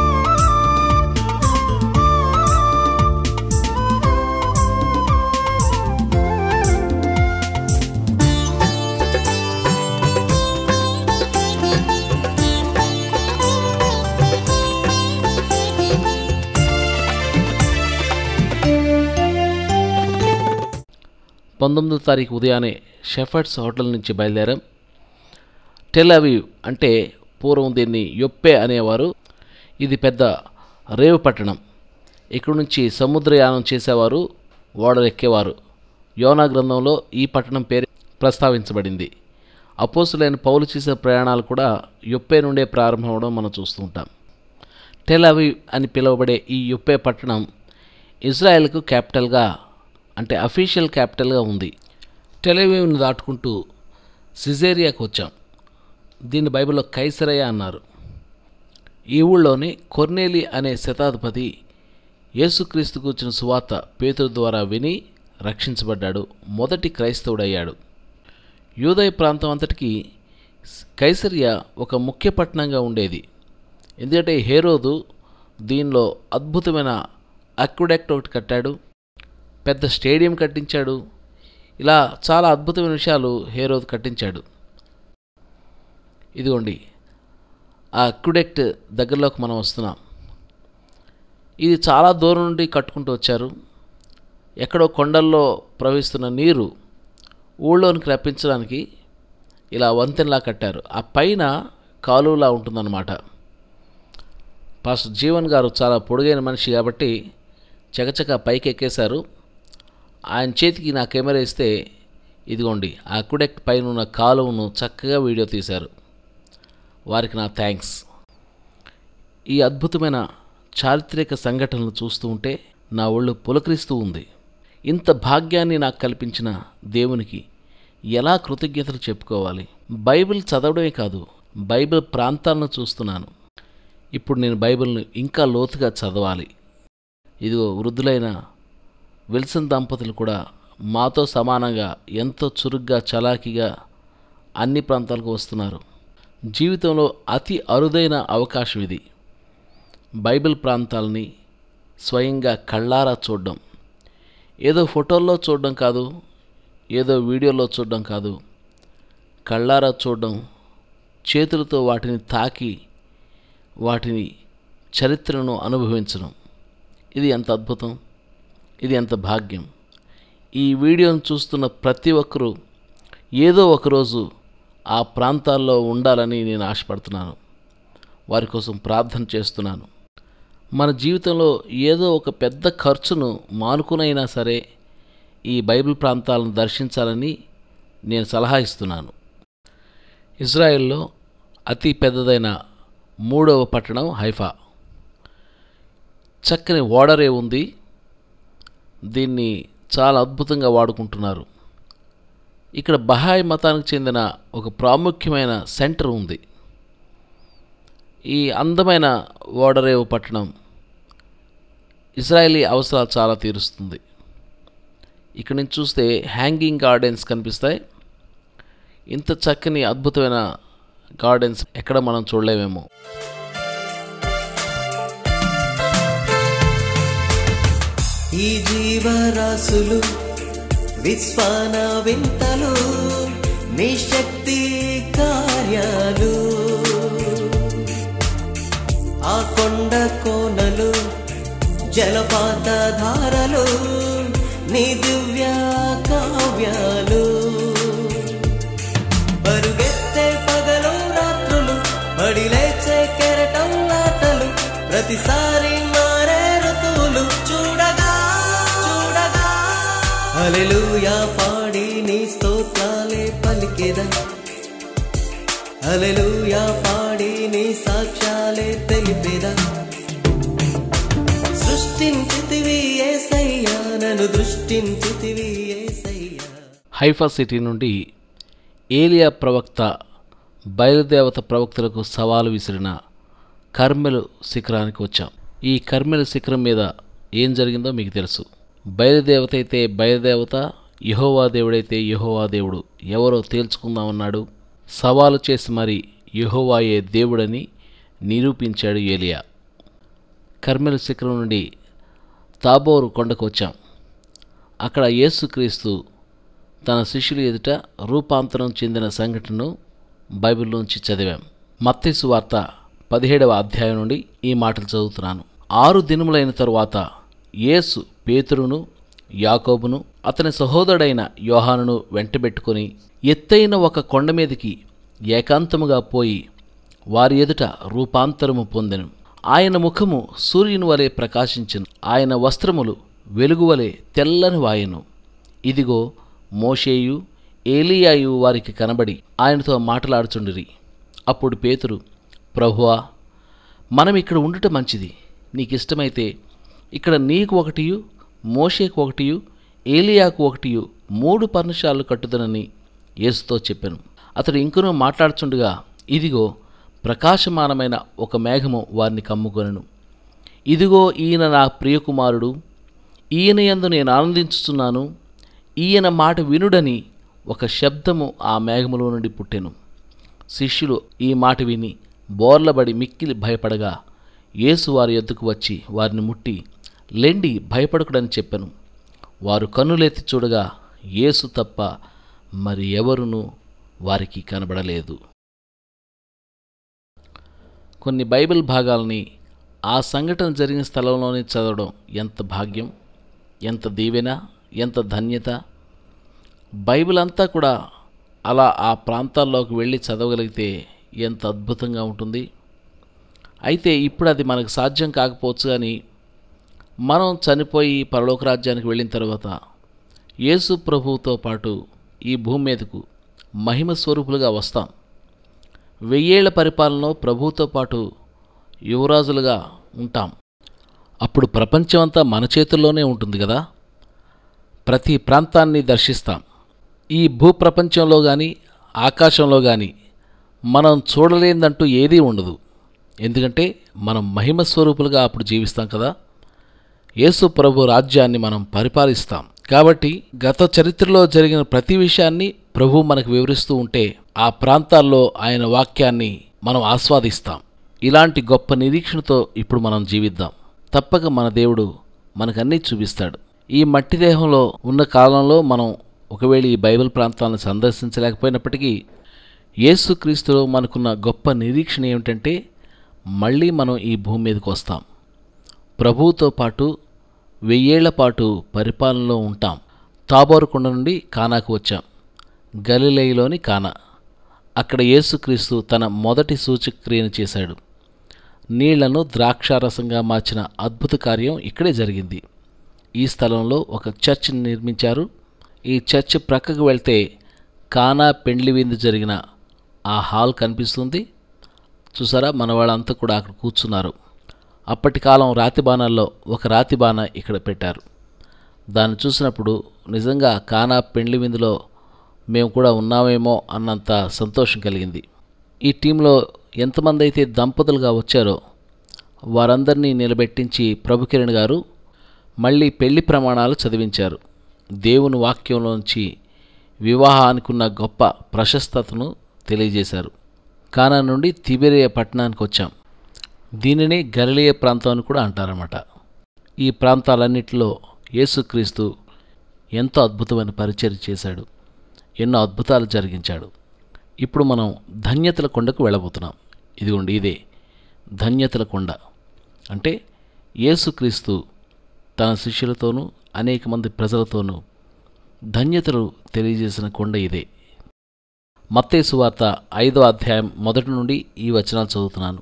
పంతొమ్మిదో తారీఖు ఉదయాన్నే షెఫర్డ్స్ హోటల్ నుంచి బయలుదేరాం టెల్ అవీవ్ అంటే పూర్వం దీన్ని యొప్పే అనేవారు ఇది పెద్ద రేవు పట్టణం ఇక్కడ నుంచి సముద్రయానం చేసేవారు ఓడలు ఎక్కేవారు యోనా గ్రంథంలో ఈ పట్టణం పేరు ప్రస్తావించబడింది అపోసులైన పౌలు చేసే ప్రయాణాలు కూడా యొప్పే నుండే ప్రారంభమవడం మనం చూస్తూ ఉంటాం టెల్ అవీవ్ అని పిలువబడే ఈ యొప్పే పట్టణం ఇజ్రాయెల్కు క్యాపిటల్గా అంటే అఫీషియల్ క్యాపిటల్గా ఉంది టెలివీవ్ని దాటుకుంటూ సిజేరియాకు వచ్చాం దీన్ని బైబిల్లో కైసరయ్య అన్నారు ఈ ఊళ్ళోనే కొర్నేలి అనే శతాధిపతి యేసుక్రీస్తుకు వచ్చిన సువార్త పేతురు ద్వారా విని రక్షించబడ్డాడు మొదటి క్రైస్తవుడయ్యాడు యూదయ ప్రాంతం అంతటికి కైసరియా ఒక ముఖ్య పట్టణంగా ఉండేది ఎందుకంటే హేరోదు దీనిలో అద్భుతమైన అక్విడెక్ట్ ఒకటి కట్టాడు పెద్ద స్టేడియం కట్టించాడు ఇలా చాలా అద్భుతమైన విషయాలు హేరోద్ కట్టించాడు ఇదిగోండి ఆ అక్విడెక్ట్ దగ్గరలోకి మనం వస్తున్నాం ఇది చాలా దూరం నుండి కట్టుకుంటూ వచ్చారు ఎక్కడో కొండల్లో ప్రవహిస్తున్న నీరు ఊళ్ళోనికి రప్పించడానికి ఇలా వంతెనలా కట్టారు ఆ పైన కాలువలా ఉంటుందన్నమాట పాస్టర్ జీవన్ గారు చాలా పొడుగైన మనిషి కాబట్టి చకచక పైకి ఎక్కేశారు ఆయన చేతికి నా కెమెరా ఇస్తే ఇదిగోండి ఆ అక్విడెక్ట్ పైన ఉన్న కాలువను చక్కగా వీడియో తీశారు వారికి నా థ్యాంక్స్ ఈ అద్భుతమైన చారిత్రక సంఘటనలు చూస్తూ ఉంటే నా ఒళ్ళు పులకరిస్తూ ఉంది ఇంత భాగ్యాన్ని నాకు కల్పించిన దేవునికి ఎలా కృతజ్ఞతలు చెప్పుకోవాలి బైబిల్ చదవడమే కాదు బైబిల్ ప్రాంతాలను చూస్తున్నాను ఇప్పుడు నేను బైబిల్ను ఇంకా లోతుగా చదవాలి ఇదిగో వృద్ధులైన విల్సన్ దంపతులు కూడా మాతో సమానంగా ఎంతో చురుగ్గా చలాకీగా అన్ని ప్రాంతాలకు వస్తున్నారు జీవితంలో అతి అరుదైన అవకాశం ఇది బైబిల్ ప్రాంతాలని స్వయంగా కళ్ళారా చూడడం ఏదో ఫోటోల్లో చూడడం కాదు ఏదో వీడియోలో చూడడం కాదు కళ్ళారా చూడడం చేతులతో వాటిని తాకి వాటిని చరిత్రను అనుభవించడం ఇది ఎంత అద్భుతం ఇది ఎంత భాగ్యం ఈ వీడియోను చూస్తున్న ప్రతి ఒక్కరూ ఏదో ఒకరోజు ఆ ప్రాంతాల్లో ఉండాలని నేను ఆశపడుతున్నాను వారి కోసం ప్రార్థన చేస్తున్నాను మన జీవితంలో ఏదో ఒక పెద్ద ఖర్చును మానుకునైనా సరే ఈ బైబిల్ ప్రాంతాలను దర్శించాలని నేను సలహా ఇస్తున్నాను ఇజ్రాయెల్లో అతి పెద్దదైన మూడవ పట్టణం హైఫా చక్కని ఓడరే ఉంది దీన్ని చాలా అద్భుతంగా వాడుకుంటున్నారు ఇక్కడ బహాయ్ మతానికి చెందిన ఒక ప్రాముఖ్యమైన సెంటర్ ఉంది ఈ అందమైన ఓడరేవు పట్టణం ఇజ్రాయలీ అవసరాలు చాలా తీరుస్తుంది ఇక్కడ నుంచి చూస్తే హ్యాంగింగ్ గార్డెన్స్ కనిపిస్తాయి ఇంత చక్కని అద్భుతమైన గార్డెన్స్ ఎక్కడ మనం చూడలేమేమో ఈ జీవరాశులు విశ్వాన వింతలు నీ శక్తి కార్యాలు ఆ కొండ కోనలు జలపాత ధారలు నీ దివ్య కావ్యాలు పరుగెత్తే పగలు రాత్రులు పడిలేచే కెరటం లాటలు ప్రతిసారి మారే ఋతువులు చూడగా చూడగా అలెలుయా పాడి నీ స్తోత్రాలే పలికెద అలెలుయా పాడి నీ సాక్ష్యాలే తెలిపేదా సృష్టించితివి ఏసయ్యా నన్ను దృష్టించితివి ఏసయ్యా హైఫా సిటీ నుండి ఏలియా ప్రవక్త బయలుదేవత ప్రవక్తలకు సవాలు విసిరిన కర్మెలు శిఖరానికి వచ్చాం ఈ కర్మెలు శిఖరం మీద ఏం జరిగిందో మీకు తెలుసు బయలుదేవత అయితే బయలుదేవత యహోవా దేవుడైతే యహోవా దేవుడు ఎవరో తేల్చుకుందామన్నాడు సవాలు చేసి మరి యహోవాయే దేవుడని నిరూపించాడు ఏలియా కర్మెలు శిఖరం నుండి తాబోరు కొండకు వచ్చాం అక్కడ యేసుక్రీస్తు తన శిష్యుల ఎదుట రూపాంతరం చెందిన సంఘటనను బైబిల్లోంచి చదివాం మత్తేసు వార్త పదిహేడవ అధ్యాయం నుండి ఈ మాటలు చదువుతున్నాను ఆరు దినములైన తరువాత యేసు పేతురును యాకోబును అతని సహోదరుడైన యోహానును వెంటబెట్టుకొని ఎత్తైన ఒక కొండ మీదకి ఏకాంతముగా పోయి వారి ఎదుట రూపాంతరము పొందెను ఆయన ముఖము సూర్యుని వలె ప్రకాశించెను ఆయన వస్త్రములు వెలుగువలె తెల్లని వాయెను ఇదిగో మోషేయు ఏలియాయు వారికి కనబడి ఆయనతో మాట్లాడుచుండిరి అప్పుడు పేతురు ప్రభువా మనం ఇక్కడ ఉండుట మంచిది నీకు ఇష్టమైతే ఇక్కడ నీకు ఒకటియు మోషేకు ఒకటియు ఏలియాకు ఒకటియు మూడు పర్ణశాలలు కట్టుదనని యేసుతో చెప్పాను అతడు ఇంకనూ మాట్లాడుచుండగా ఇదిగో ప్రకాశమానమైన ఒక మేఘము వారిని కమ్ముకొనెను ఇదిగో ఈయన నా ప్రియకుమారుడు ఈయన యందు నేను ఆనందించుచున్నాను ఈయన మాట వినుడని ఒక శబ్దము ఆ మేఘములో నుండి పుట్టెను శిష్యులు ఈ మాట విని బోర్లబడి మిక్కిలి భయపడగా యేసు వారి ఎద్దుకు వచ్చి వారిని ముట్టి లెండి భయపడకుడని చెప్పెను వారు కన్నులెత్తి చూడగా యేసు తప్ప మరి ఎవరునూ వారికి కనబడలేదు కొన్ని బైబిల్ భాగాల్ని ఆ సంఘటన జరిగిన స్థలంలోనే చదవడం ఎంత భాగ్యం ఎంత దీవెన ఎంత ధన్యత బైబిల్ అంతా కూడా అలా ఆ ప్రాంతాల్లోకి వెళ్ళి చదవగలిగితే ఎంత అద్భుతంగా ఉంటుంది అయితే ఇప్పుడు అది మనకు సాధ్యం కాకపోవచ్చు కానీ మనం చనిపోయి పరలోక రాజ్యానికి వెళ్ళిన తర్వాత యేసు ప్రభువుతో పాటు ఈ భూమి మీదకు మహిమ స్వరూపులుగా వస్తాం వెయ్యేళ్ల పరిపాలనలో ప్రభువుతో పాటు యువరాజులుగా ఉంటాం అప్పుడు ప్రపంచమంతా మన చేతుల్లోనే ఉంటుంది కదా ప్రతి ప్రాంతాన్ని దర్శిస్తాం ఈ భూప్రపంచంలో కానీ ఆకాశంలో కానీ మనం చూడలేదంటూ ఏదీ ఉండదు ఎందుకంటే మనం మహిమ స్వరూపులుగా అప్పుడు జీవిస్తాం కదా యేసు ప్రభు రాజ్యాన్ని మనం పరిపాలిస్తాం కాబట్టి గత చరిత్రలో జరిగిన ప్రతి విషయాన్ని ప్రభు మనకు వివరిస్తూ ఉంటే ఆ ప్రాంతాల్లో ఆయన వాక్యాన్ని మనం ఆస్వాదిస్తాం ఇలాంటి గొప్ప నిరీక్షణతో ఇప్పుడు మనం జీవిద్దాం తప్పక మన దేవుడు మనకన్నీ చూపిస్తాడు ఈ మట్టి దేహంలో ఉన్న కాలంలో మనం ఒకవేళ ఈ బైబిల్ ప్రాంతాలను సందర్శించలేకపోయినప్పటికీ యేసుక్రీస్తులో మనకున్న గొప్ప నిరీక్షణ ఏమిటంటే మళ్ళీ మనం ఈ భూమి మీదకి వస్తాం ప్రభువుతో పాటు వెయ్యేళ్ల పాటు పరిపాలనలో ఉంటాం తాబోరు కొండ నుండి కానాకు వచ్చాం గలిలైలోని కానా అక్కడ యేసుక్రీస్తు తన మొదటి సూచక్రియను చేశాడు నీళ్లను ద్రాక్షారసంగా మార్చిన అద్భుత కార్యం ఇక్కడే జరిగింది ఈ స్థలంలో ఒక చర్చ్ని నిర్మించారు ఈ చర్చ్ ప్రక్కకు వెళ్తే కానా పెండ్లి విందు జరిగిన ఆ హాల్ కనిపిస్తుంది చూసారా మన వాళ్ళంతా కూడా అక్కడ కూర్చున్నారు అప్పటి కాలం రాతి బాణాల్లో ఒక రాతి బాణ ఇక్కడ పెట్టారు దాన్ని చూసినప్పుడు నిజంగా కానా పెండ్లి విందులో మేము కూడా ఉన్నామేమో అన్నంత సంతోషం కలిగింది ఈ టీంలో ఎంతమంది అయితే దంపతులుగా వచ్చారో వారందరినీ నిలబెట్టించి ప్రభుకిరణ్ గారు మళ్ళీ పెళ్లి ప్రమాణాలు చదివించారు దేవుని వాక్యంలోంచి వివాహానికి ఉన్న గొప్ప ప్రశస్తతను తెలియజేశారు కానా నుండి తిబెరియ పట్టణానికి వచ్చాం దీనిని గలిలియ ప్రాంతం అని కూడా అంటారన్నమాట ఈ ప్రాంతాలన్నిటిలో యేసుక్రీస్తు ఎంతో అద్భుతమైన పరిచయం చేశాడు ఎన్నో అద్భుతాలు జరిగించాడు ఇప్పుడు మనం ధన్యతల కొండకు వెళ్ళబోతున్నాం ఇదిగోండి ఇదే ధన్యతల కొండ అంటే యేసుక్రీస్తు తన శిష్యులతోనూ అనేక మంది ప్రజలతోనూ ధన్యతలు తెలియజేసిన కొండ ఇదే మత్తేసు వార్త ఐదో అధ్యాయం మొదటి నుండి ఈ వచనాలు చదువుతున్నాను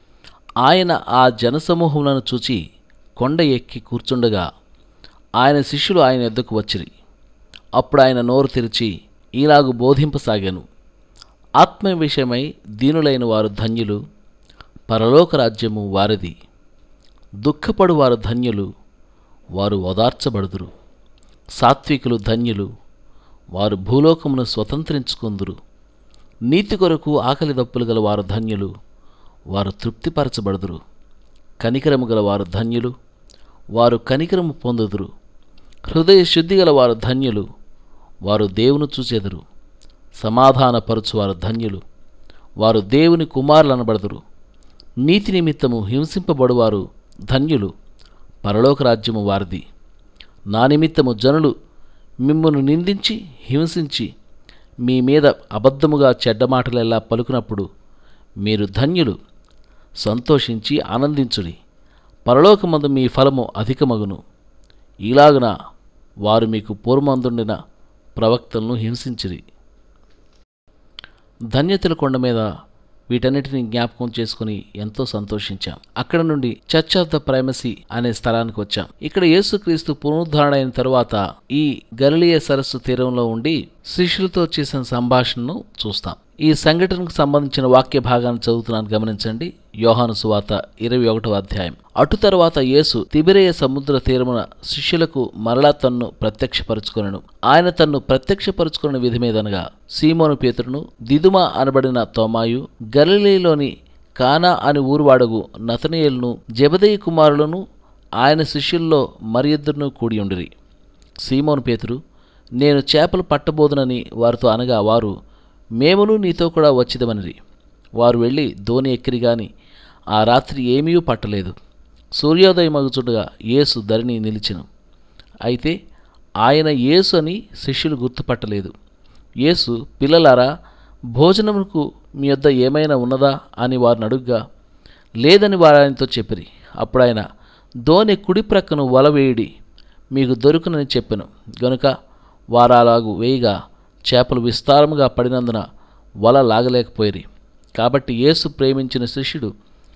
ఆయన ఆ జనసమూహములను చూచి కొండ ఎక్కి కూర్చుండగా ఆయన శిష్యులు ఆయన ఎద్దకు వచ్చిరి అప్పుడు ఆయన నోరు తెరిచి ఈలాగు బోధింపసాగాను ఆత్మ విషయమై దీనులైన వారు ధన్యులు పరలోక రాజ్యము వారిది దుఃఖపడు వారు ధన్యులు వారు ఓదార్చబడుదురు సాత్వికులు ధన్యులు వారు భూలోకమును స్వతంత్రించుకుందురు నీతి కొరకు ఆకలి దప్పులు గల వారు ధన్యులు వారు తృప్తిపరచబడుదురు కనికరము గల వారు ధన్యులు వారు కనికరము పొందుదురు హృదయ శుద్ధి గల వారు ధన్యులు వారు దేవుని చూచెదరు సమాధానపరచువారు ధన్యులు వారు దేవుని కుమారులు అనబడదురు నీతి నిమిత్తము హింసింపబడువారు ధన్యులు పరలోక రాజ్యము వారిది నా నిమిత్తము జనులు మిమ్మును నిందించి హింసించి మీ మీద అబద్ధముగా చెడ్డ మాటలెల్లా పలుకునప్పుడు మీరు ధన్యులు సంతోషించి ఆనందించుడి పరలోకమందు మీ ఫలము అధికమగును ఇలాగున వారు మీకు పూర్వమందుండిన ప్రవక్తలను హింసించిరి ధన్యతల కొండ మీద వీటన్నిటిని జ్ఞాపకం చేసుకుని ఎంతో సంతోషించాం అక్కడ నుండి చర్చ్ ఆఫ్ ద ప్రైమసీ అనే స్థలానికి వచ్చాం ఇక్కడ యేసుక్రీస్తు పునరుద్ధరణ అయిన తరువాత ఈ గలిలియ సరస్సు తీరంలో ఉండి శిష్యులతో చేసిన సంభాషణను చూస్తాం ఈ సంఘటనకు సంబంధించిన వాక్య భాగాన్ని చదువుతున్నాను గమనించండి యోహాను సువార్త ఇరవై ఒకటవ అధ్యాయం అటు తరువాత యేసు తిబిరేయ సముద్ర తీరమున శిష్యులకు మరలా తన్ను ప్రత్యక్షపరుచుకొనెను ఆయన తన్ను ప్రత్యక్షపరుచుకున్న విధి మీదనగా సీమోను పేతురును దిదుమ అనబడిన తోమాయు గలిలీలోని కానా అని ఊరువాడగు నతనయేలును జబదయి కుమారులను ఆయన శిష్యుల్లో మరి ఇద్దరును కూడి ఉండిరి సీమోను పేతురు నేను చేపలు పట్టబోదునని వారితో అనగా వారు మేమును నీతో కూడా వచ్చిదమనిరి వారు వెళ్ళి ధోని ఎక్కిరి గాని ఆ రాత్రి ఏమీ పట్టలేదు సూర్యోదయం మగుచుండగా యేసు ధరిని నిలిచెను అయితే ఆయన యేసు అని శిష్యులు గుర్తుపట్టలేదు యేసు పిల్లలారా భోజనముకు మీ వద్ద ఏమైనా ఉన్నదా అని వారిని అడుగ్గా లేదని వారు ఆయనతో చెప్పిరి అప్పుడు ఆయన ధోని కుడి ప్రక్కను వల వేయుడి మీకు దొరుకునని చెప్పెను గనుక వారాలాగు వేయిగా చేపలు విస్తారముగా పడినందున వల లాగలేకపోయిరి కాబట్టి యేసు ప్రేమించిన శిష్యుడు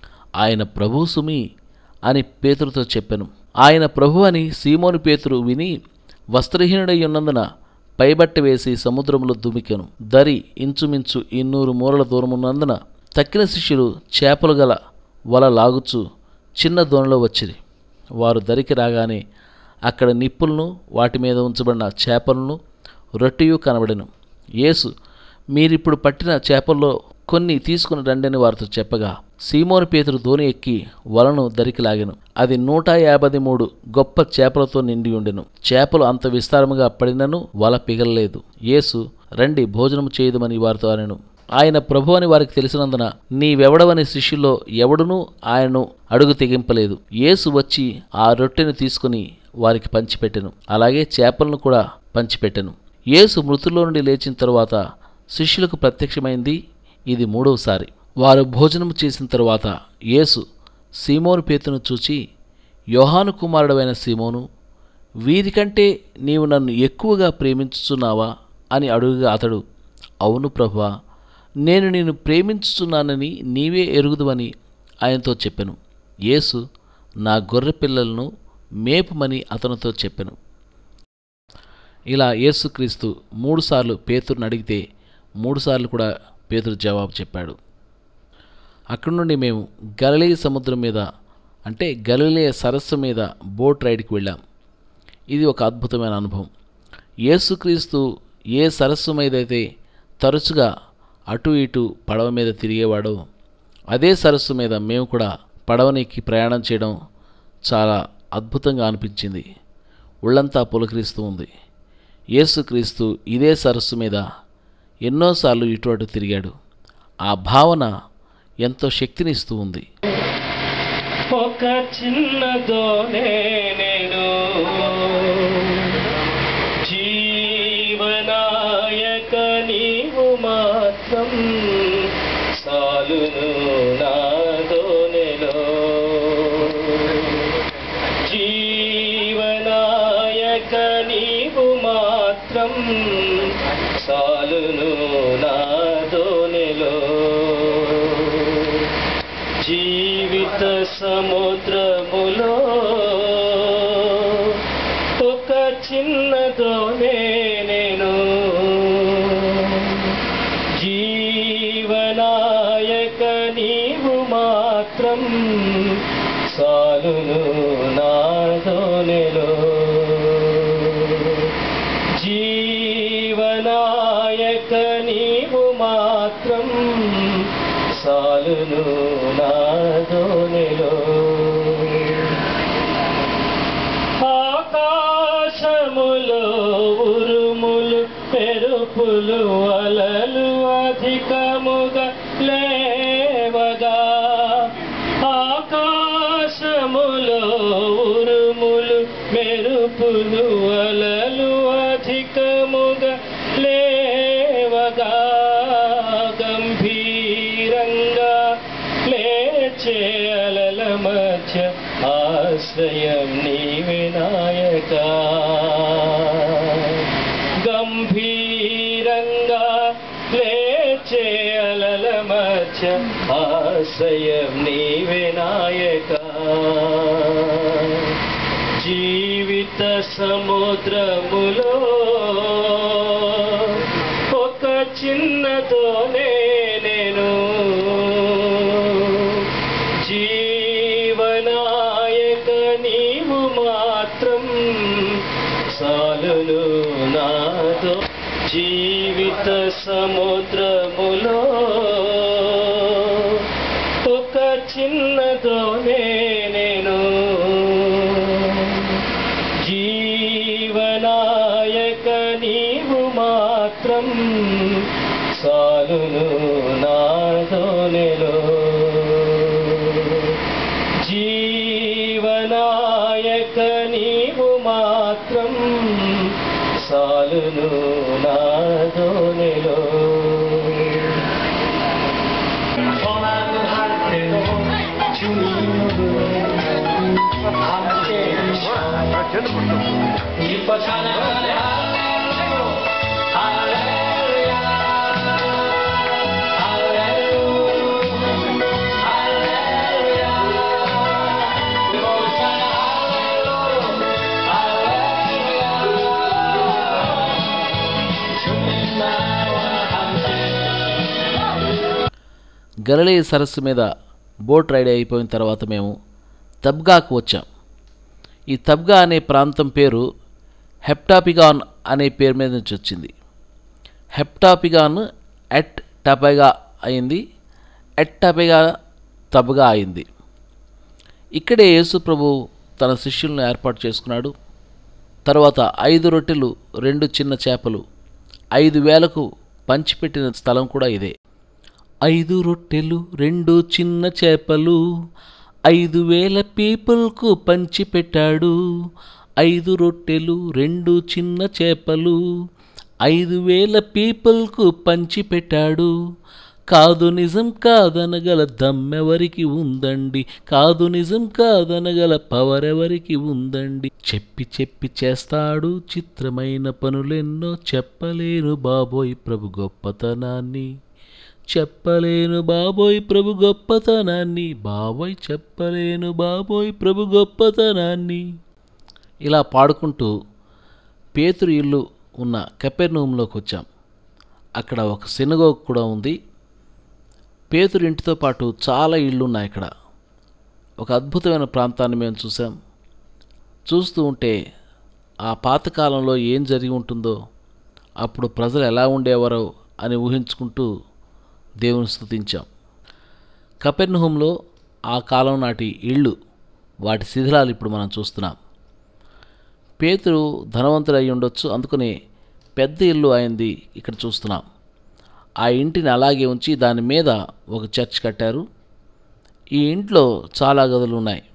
ఆయన ప్రభు సుమి అని పేతురుతో చెప్పెను ఆయన ప్రభు అని సీమోని పేతురు విని వస్త్రహీనుడై ఉన్నందున పైబట్ట వేసి సముద్రములో దుమికెను దరి ఇంచుమించు ఇన్నూరు మూరల దూరమున్నందున తక్కిన శిష్యులు చేపలు గల వల లాగుచు చిన్న దోణిలో వచ్చిరి వారు దరికి రాగానే అక్కడ నిప్పులను వాటి మీద ఉంచబడిన చేపలను రొట్టెయు కనబడెను యేసు మీరిప్పుడు పట్టిన చేపల్లో కొన్ని తీసుకుని రండని వారితో చెప్పగా సీమోని పేతురు ధోని ఎక్కి వలను దరికి లాగెను అది నూట యాభై మూడు గొప్ప చేపలతో నిండి ఉండెను చేపలు అంత విస్తారముగా పడినను వల పిగలలేదు యేసు రండి భోజనము చేయదుమని వారితో అనెను ఆయన ప్రభు అని వారికి తెలిసినందున నీవెవడవని శిష్యుల్లో ఎవడునూ ఆయనను అడుగు తెగింపలేదు యేసు వచ్చి ఆ రొట్టెను తీసుకుని వారికి పంచిపెట్టెను అలాగే చేపలను కూడా పంచిపెట్టెను యేసు మృతుల్లో నుండి లేచిన తరువాత శిష్యులకు ప్రత్యక్షమైంది ఇది మూడవసారి వారు భోజనము చేసిన తరువాత యేసు సీమోను పేతును చూచి యోహాను కుమారుడవైన సీమోను వీరికంటే నీవు నన్ను ఎక్కువగా ప్రేమించుచున్నావా అని అడుగుగా అతడు అవును ప్రభువా నేను నిన్ను ప్రేమించుచున్నానని నీవే ఎరుగుదువని ఆయనతో చెప్పెను యేసు నా గొర్రె పిల్లలను మేపుమని అతనితో చెప్పెను ఇలా యేసుక్రీస్తు మూడుసార్లు పేతురుని అడిగితే మూడుసార్లు కూడా పేతురు జవాబు చెప్పాడు అక్కడి నుండి మేము గలిలీ సముద్రం మీద అంటే గలిలే సరస్సు మీద బోట్ రైడ్కి వెళ్ళాం ఇది ఒక అద్భుతమైన అనుభవం యేసుక్రీస్తు ఏ సరస్సు మీద అయితే తరచుగా అటు ఇటు పడవ మీద తిరిగేవాడో అదే సరస్సు మీద మేము కూడా పడవనెక్కి ప్రయాణం చేయడం చాలా అద్భుతంగా అనిపించింది ఒళ్ళంతా పులకరిస్తూ ఉంది యేసుక్రీస్తు ఇదే సరస్సు మీద ఎన్నోసార్లు ఇటు అటు తిరిగాడు ఆ భావన ఎంతో శక్తినిస్తూ ఉంది ఒక చిన్నదోనే నేను జీవనాయక నీవు మాత్రం సాలును నాదోనెలో జీవనాయక నీవు మాత్రం సాలును నాదోనెలో జీవిత సముద్రములో ఒక చిన్నదోనే నేను జీవనాయక నీవు మాత్రం మాత్రం సాలును నాదోనెలో జీవనాయక నీవు మాత్రం సాలును నాదోనెలో ఆకాశములో ఉరుములు పెరుపులు అలలు అధికముగా లేవగా ఆకాశములో ఉరుములు మెరుపులు అలలు అధికముగా లేవగా గంభీరంగా లేచే అలల మధ్య ఆశ్రయం నీవే నాయక గంభీరంగా లేచే అలల మధ్య ఆశ్రయం నీవే నాయక జీవిత సముద్రములో ఒక చిన్నతోనే నేను జీవనాయక నీవు మాత్రం సాలును నాతో జీవిత సముద్రములో ఒక చిన్నతోనే నేను జీవనాయక నీవు మాత్రం సాలును నాదోనెలో జీవనాయక నీవు మాత్రం సాలును నాదోనెలో గలలే సరస్సు మీద బోట్ రైడ్ అయిపోయిన తర్వాత మేము తబ్గాకు వచ్చాం ఈ తబ్గా అనే ప్రాంతం పేరు హెప్టాపిగాన్ అనే పేరు మీద నుంచి వచ్చింది హెప్టాపిగాన్ ఎట్ టపెగా అయింది ఎట్ టపెగా తబ్గా అయింది ఇక్కడే యేసు ప్రభు తన శిష్యులను ఏర్పాటు చేసుకున్నాడు తర్వాత ఐదు రొట్టెలు రెండు చిన్న చేపలు ఐదు వేలకు పంచిపెట్టిన స్థలం కూడా ఇదే ఐదు రొట్టెలు రెండు చిన్న చేపలు ఐదు వేల పీపుల్కు పంచిపెట్టాడు ఐదు రొట్టెలు రెండు చిన్న చేపలు ఐదు వేల పీపుల్కు పంచిపెట్టాడు కాదు నిజం కాదనగల దమ్మెవరికి ఉందండి కాదు నిజం కాదనగల పవర్ ఎవరికి ఉందండి చెప్పి చెప్పి చేస్తాడు చిత్రమైన పనులెన్నో చెప్పలేను బాబోయ్ ప్రభు గొప్పతనాన్ని చెప్పలేను బాబోయ్ ప్రభు గొప్పతనాన్ని బాబోయ్ చెప్పలేను బాబోయ్ ప్రభు గొప్పతనాన్ని ఇలా పాడుకుంటూ పేతురు ఇల్లు ఉన్న కెపెర్నూంలోకి వచ్చాం అక్కడ ఒక సినగోగ్ కూడా ఉంది పేతురు ఇంటితో పాటు చాలా ఇళ్ళు ఉన్నాయి ఇక్కడ ఒక అద్భుతమైన ప్రాంతాన్ని మేము చూసాం చూస్తూ ఉంటే ఆ పాతకాలంలో ఏం జరిగి ఉంటుందో అప్పుడు ప్రజలు ఎలా ఉండేవారో అని ఊహించుకుంటూ దేవుని స్తుతించాం కపెర్నహూంలో ఆ కాలం నాటి ఇళ్ళు వాటి శిథిలాలు ఇప్పుడు మనం చూస్తున్నాం పేతురు ధనవంతుడు అయి ఉండొచ్చు అందుకని పెద్ద ఇల్లు అయింది ఇక్కడ చూస్తున్నాం ఆ ఇంటిని అలాగే ఉంచి దాని మీద ఒక చర్చ్ కట్టారు ఈ ఇంట్లో చాలా గదులు ఉన్నాయి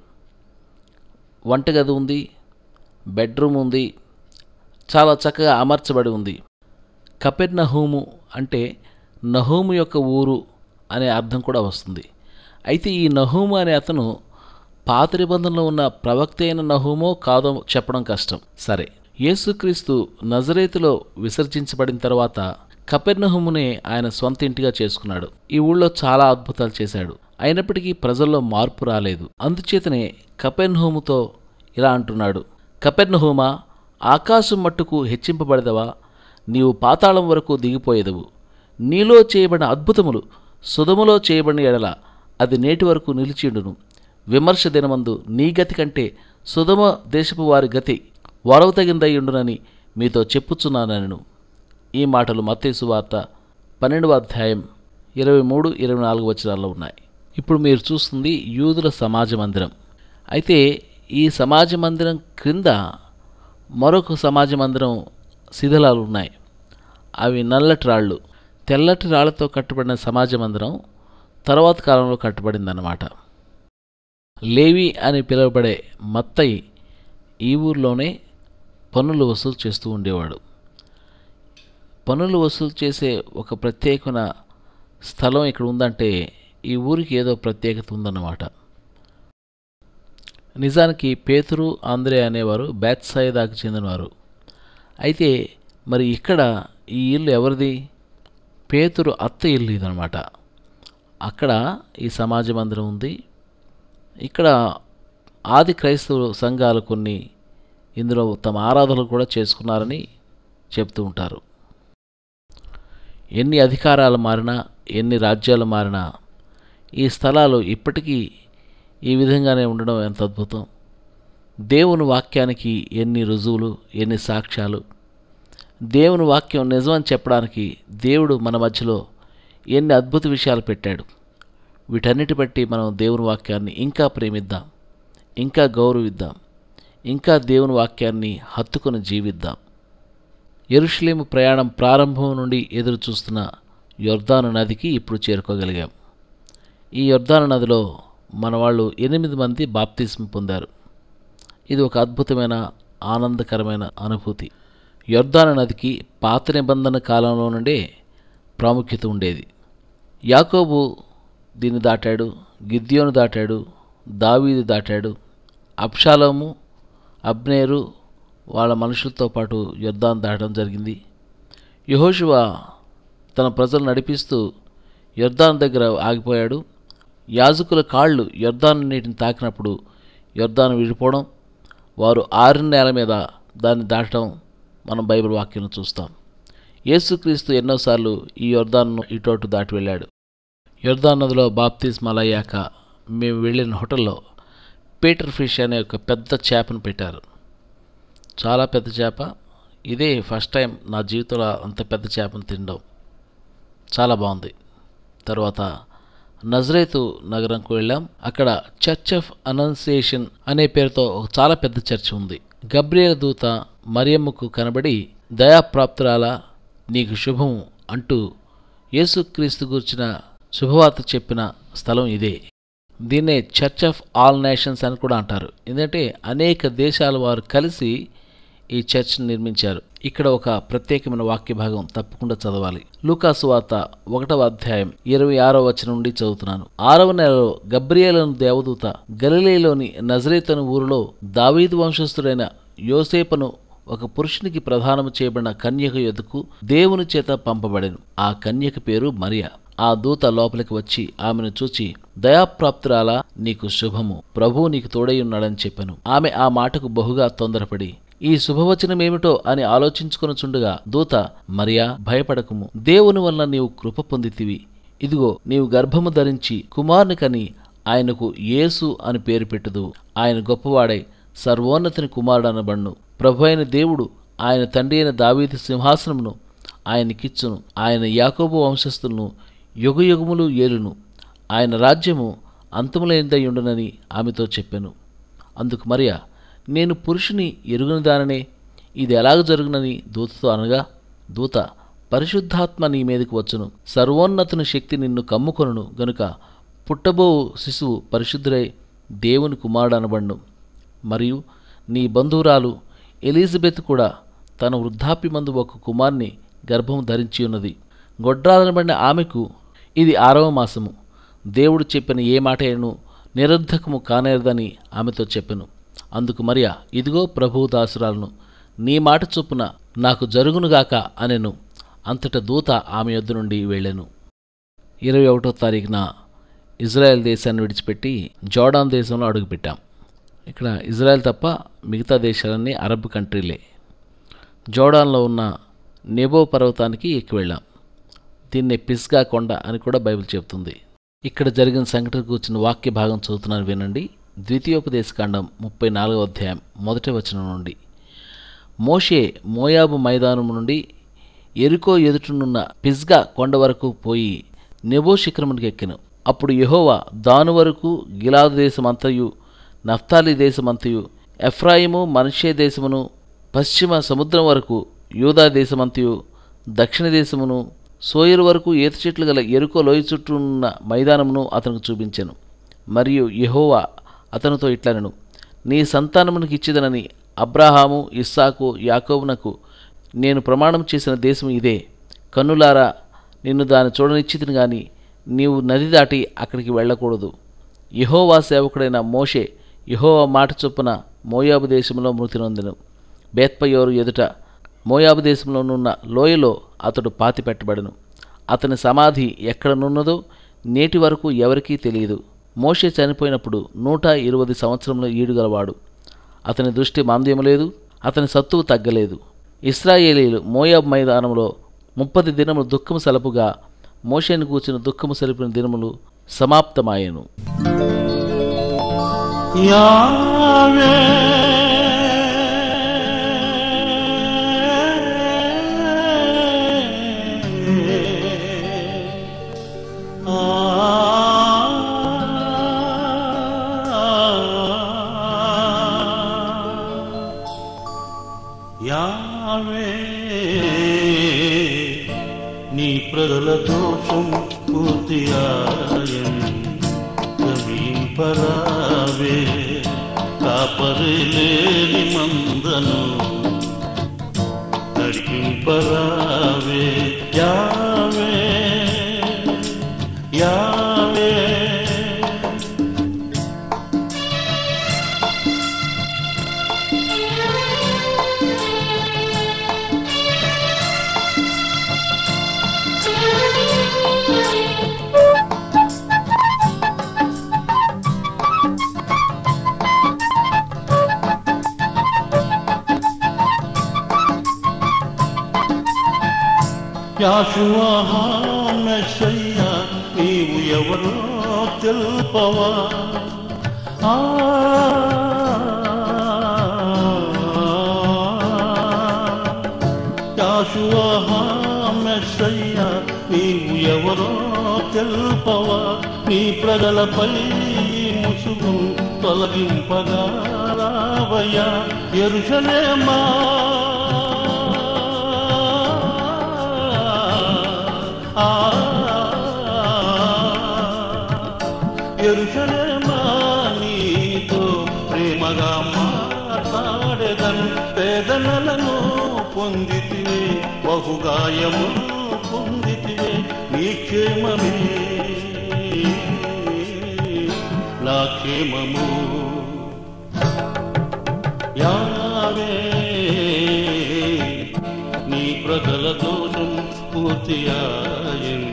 వంటగది ఉంది బెడ్రూమ్ ఉంది చాలా చక్కగా అమర్చబడి ఉంది కపెర్ నహూము అంటే నహూము యొక్క ఊరు అనే అర్థం కూడా వస్తుంది అయితే ఈ నహూము అనే అతను పాత నిబంధనలో ఉన్న ప్రవక్త అయిన నహూమో కాదో చెప్పడం కష్టం సరే యేసుక్రీస్తు నజరేతులో విసర్జించబడిన తర్వాత కపెర్నహుమునే ఆయన సొంత ఇంటిగా చేసుకున్నాడు ఈ ఊళ్ళో చాలా అద్భుతాలు చేశాడు అయినప్పటికీ ప్రజల్లో మార్పు రాలేదు అందుచేతనే కపెర్నహూముతో ఇలా అంటున్నాడు కపెర్నహూమా ఆకాశం మట్టుకు హెచ్చింపబడదవా నీవు పాతాళం వరకు దిగిపోయేదవు నీలో చేయబడిన అద్భుతములు సుధములో చేయబడిన ఎడల అది నేటి వరకు నిలిచిండును విమర్శ దినమందు నీ గతి కంటే సుధమ దేశపు వారి గతి వరవ తగిందయ్యుండునని మీతో చెప్పుచున్నానను ఈ మాటలు మత్తేసు వార్త పన్నెండవ అధ్యాయం ఇరవై మూడు ఇరవై నాలుగు వచనాల్లో ఉన్నాయి ఇప్పుడు మీరు చూస్తుంది యూదుల సమాజ మందిరం అయితే ఈ సమాజ మందిరం క్రింద మరొక సమాజ మందిరం శిథిలాలు ఉన్నాయి అవి నల్లటి రాళ్ళు తెల్లటి రాళ్లతో కట్టబడిన సమాజ మందిరం తర్వాత కాలంలో కట్టబడిందన్నమాట లేవి అని పిలువబడే మత్తయి ఈ ఊర్లోనే పన్నులు వసూలు చేస్తూ ఉండేవాడు పన్నులు వసూలు చేసే ఒక ప్రత్యేకమైన స్థలం ఇక్కడ ఉందంటే ఈ ఊరికి ఏదో ప్రత్యేకత ఉందన్నమాట నిజానికి పేతురు ఆంధ్రే అనేవారు బ్యాత్సాయిదాకు చెందినవారు అయితే మరి ఇక్కడ ఈ ఇల్లు ఎవరిది పేతురు అత్త ఇల్లు ఇదనమాట అక్కడ ఈ సమాజ మందిరం ఉంది ఇక్కడ ఆది క్రైస్తవ సంఘాలు కొన్ని ఇందులో తమ ఆరాధనలు కూడా చేసుకున్నారని చెప్తూ ఉంటారు ఎన్ని అధికారాలు మారినా ఎన్ని రాజ్యాలు మారినా ఈ స్థలాలు ఇప్పటికీ ఈ విధంగానే ఉండడం ఎంత అద్భుతం దేవుని వాక్యానికి ఎన్ని రుజువులు ఎన్ని సాక్ష్యాలు దేవుని వాక్యం నిజమని చెప్పడానికి దేవుడు మన మధ్యలో ఎన్ని అద్భుత విషయాలు పెట్టాడు వీటన్నిటి బట్టి మనం దేవుని వాక్యాన్ని ఇంకా ప్రేమిద్దాం ఇంకా గౌరవిద్దాం ఇంకా దేవుని వాక్యాన్ని హత్తుకొని జీవిద్దాం ఎరుషలేము ప్రయాణం ప్రారంభం నుండి ఎదురు చూస్తున్న యొర్దాను నదికి ఇప్పుడు చేరుకోగలిగాం ఈ యొర్దాను నదిలో మన వాళ్ళు ఎనిమిది మంది బాప్తిస్మ పొందారు ఇది ఒక అద్భుతమైన ఆనందకరమైన అనుభూతి యొర్దాను నదికి పాత నిబంధన కాలంలో నుండే ప్రాముఖ్యత ఉండేది యాకోబు దీన్ని దాటాడు గిద్యోను దాటాడు దావీదు దాటాడు అబ్షాలోము అబ్నేరు వాళ్ళ మనుషులతో పాటు యుద్ధాన్ని దాటడం జరిగింది యహోషువ తన ప్రజలు నడిపిస్తూ యొర్దాన్ దగ్గర ఆగిపోయాడు యాజకుల కాళ్ళు యొర్దాను నీటిని తాకినప్పుడు యొర్దాను విడిపోవడం వారు ఆరిన నేల మీద దాన్ని దాటడం మనం బైబిల్ వాక్యంలో చూస్తాం యేసుక్రీస్తు ఎన్నోసార్లు ఈ యొర్దాన్ను ఇటు అటు దాటి వెళ్ళాడు యొర్దాన్ నదిలో బాప్తిస్మాలు అయ్యాక మేము వెళ్ళిన హోటల్లో పీటర్ ఫిష్ అనే ఒక పెద్ద చేపను పెట్టారు చాలా పెద్ద చేప ఇదే ఫస్ట్ టైం నా జీవితంలో అంత పెద్ద చేపను తినడం చాలా బాగుంది తర్వాత నజరేతు నగరంకు వెళ్ళాం అక్కడ చర్చ్ ఆఫ్ అనౌన్సియేషన్ అనే పేరుతో ఒక చాలా పెద్ద చర్చ్ ఉంది గబ్రియల దూత మరియమ్మకు కనబడి దయాప్రాప్తురాల నీకు శుభం అంటూ యేసుక్రీస్తు గూర్చిన శుభవార్త చెప్పిన స్థలం ఇదే దీన్నే చర్చ్ ఆఫ్ ఆల్ నేషన్స్ అని కూడా అంటారు ఎందుకంటే అనేక దేశాల వారు కలిసి ఈ చర్చ్ని నిర్మించారు ఇక్కడ ఒక ప్రత్యేకమైన వాక్య భాగం తప్పకుండా చదవాలి లూకాసు వార్త ఒకటవ అధ్యాయం ఇరవై ఆరో వచనం నుండి చదువుతున్నాను ఆరవ నెలలో గబ్రియేలను దేవదూత గలిలేలోని నజరేతను ఊరిలో దావీదు వంశస్థుడైన యోసేపను ఒక పురుషునికి ప్రధానము చేయబడిన కన్యక యొద్దకు దేవుని చేత పంపబడెను ఆ కన్యక పేరు మరియా ఆ దూత లోపలికి వచ్చి ఆమెను చూచి దయాప్రాప్తురాలా నీకు శుభము ప్రభువు నీకు తోడై ఉన్నాడని చెప్పాను ఆమె ఆ మాటకు బహుగా తొందరపడి ఈ శుభవచనమేమిటో అని ఆలోచించుకొనుచుండగా దూత మరియా భయపడకుము దేవుని వలన నీవు కృప పొందితివి ఇదిగో నీవు గర్భము ధరించి కుమారుని కని ఆయనకు యేసు అని పేరు పెట్టుదు ఆయన గొప్పవాడై సర్వోన్నతిని కుమారుడు అనబడును ప్రభు అయిన దేవుడు ఆయన తండ్రి అయిన దావీదు సింహాసనమును ఆయనకిచ్చును ఆయన యాకోబు వంశస్థులను యుగయుగములు ఏలును ఆయన రాజ్యము అంతములేనిదయ్యుండునని ఆమెతో చెప్పాను అందుకు మరియా నేను పురుషుని ఎరుగుని దాననే ఇది ఎలాగ జరుగునని దూతతో అనగా దూత పరిశుద్ధాత్మ నీ మీదకి వచ్చును సర్వోన్నతుని శక్తి నిన్ను కమ్ముకొనును గనుక పుట్టబో శిశువు పరిశుద్ధుడై దేవుని కుమారుడు అనబడును మరియు నీ బంధువురాలు ఎలిజబెత్ కూడా తన వృద్ధాప్యమందు ఒక కుమార్ని గర్భం ధరించి ఉన్నది గొడ్రాలనబడిన ఆమెకు ఇది ఆరవ మాసము దేవుడు చెప్పిన ఏ మాట అయినను నిరర్ధకము కానేరదని ఆమెతో చెప్పెను అందుకు మరియా ఇదిగో ప్రభువు దాసురాలను నీ మాట చొప్పున నాకు జరుగునుగాక అనెను అంతట దూత ఆమె యొద్ద నుండి వెళ్ళెను ఇరవై ఒకటో తారీఖున ఇజ్రాయెల్ దేశాన్ని విడిచిపెట్టి జోర్డాన్ దేశంలో అడుగుపెట్టాం ఇక్కడ ఇజ్రాయెల్ తప్ప మిగతా దేశాలన్నీ అరబ్ కంట్రీలే జోర్డాన్లో ఉన్న నెబో పర్వతానికి ఎక్కి వెళ్ళాం దీన్నే పిస్గా కొండ అని కూడా బైబిల్ చెబుతుంది ఇక్కడ జరిగిన సంఘటన కూర్చున్న వాక్య భాగం చదువుతున్నాను వినండి ద్వితీయోపదేశకాండం ముప్పై నాలుగవ అధ్యాయం మొదటి వచనం నుండి మోషే మోయాబు మైదానం నుండి ఎరుకో ఎదుటనున్న పిజ్గా కొండ వరకు పోయి నెబో శిఖరమునికి ఎక్కెను అప్పుడు యెహోవా దాను వరకు గిలాదు దేశమంతయు నఫ్తాలి దేశమంతయు ఎఫ్రాయిము మనషే దేశమును పశ్చిమ సముద్రం వరకు యూదా దేశమంతయు దక్షిణ దేశమును సోయరు వరకు ఈత చెట్లు గల ఎరుకో లోయ చుట్టూ ఉన్న మైదానమును అతనికి చూపించెను మరియు యెహోవా అతనితో ఇట్లనెను నీ సంతానమునికి ఇచ్చేదనని అబ్రాహాము ఇస్సాకు యాకోబునకు నేను ప్రమాణం చేసిన దేశం ఇదే కన్నులారా నిన్ను దాన్ని చూడనిచ్చితిని గాని నీవు నది దాటి అక్కడికి వెళ్ళకూడదు యెహోవా సేవకుడైన మోషే యెహోవా మాట చొప్పున మోయాబు దేశంలో మృతి నొందెను బేత్పయోరు ఎదుట మోయాబు దేశంలోనున్న లోయలో అతడు పాతి పెట్టబడెను అతని సమాధి ఎక్కడనున్నదో నేటి వరకు ఎవరికీ తెలియదు మోషే చనిపోయినప్పుడు నూట ఇరవై సంవత్సరంలో ఈడుగలవాడు అతని దృష్టి మాంద్యము లేదు అతని సత్తువు తగ్గలేదు ఇస్రాయేలీలు మోయాబ్ మైదానంలో ముప్పది దినములు దుఃఖము సలపుగా మోషేను కూర్చుని దుఃఖము సలిపిన దినములు సమాప్తమాయెను యావే యావే నీ ప్రజల దోషం పూర్తియాయని కవింపరావే కాపరిలేని మందను నడిపింపరావే యావే యావే యాశువా మెస్సయ్య నీవు ఎవరో తెలుపవా ఆ యాశువా మెస్సయ్య నీవు ఎవరో తెలుపవా నీ ప్రజలపై ముసుగు తొలగింపగా రావయ్యా ఎరుషలేమా ఆ ఎరుషలేమా నీతో ప్రేమగా మాట్లాడేదన్ వేదనలను పొందితివే బహుగాయము పొందితివే నీ క్షేమమే నా క్షేమము యావే నీ ప్రజల దోషం పూర్తియాయన్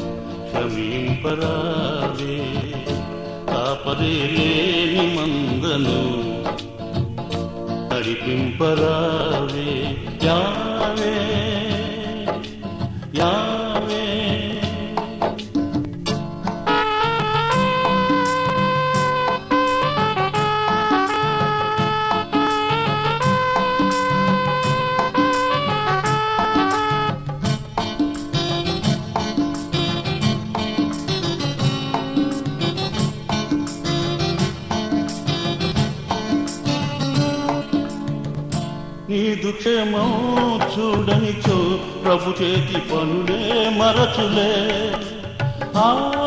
క్షమింపరావే కాపరే లేని మందను నడిపింపరావే యావే యావే నీదు క్షేమం చూడనిచో ప్రభు చేతి పనులే మరచులే ఆ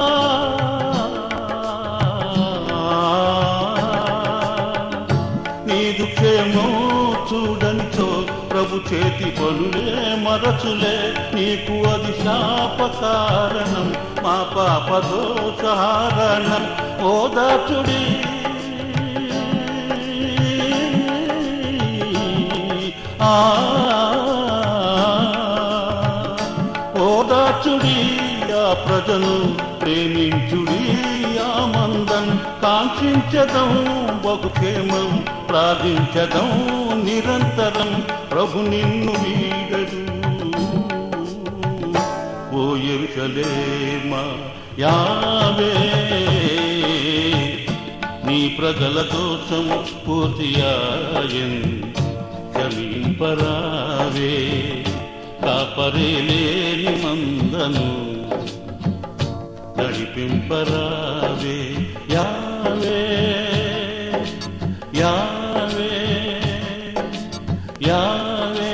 నీదు క్షేమం చూడనిచో ప్రభు చేతి పనులే మరచులే నీకు అది శాప కారణం మా పాప దోషహారణం ఓదాచుడి ఆ ఓదాచుడి ఆ ప్రజను ప్రేమించుడి ఆ మందం కాంక్షించదం బహుక్షేమం ప్రార్థించదం నిరంతరం ప్రభు నిన్ను వీడడు ఓ ఎరుషలేమా యావే నీ ప్రజల దోషము పూర్తియాయన్ క్షమింపరావే కాపరే లేని మందను నడిపింపరావే యావే యావే యావే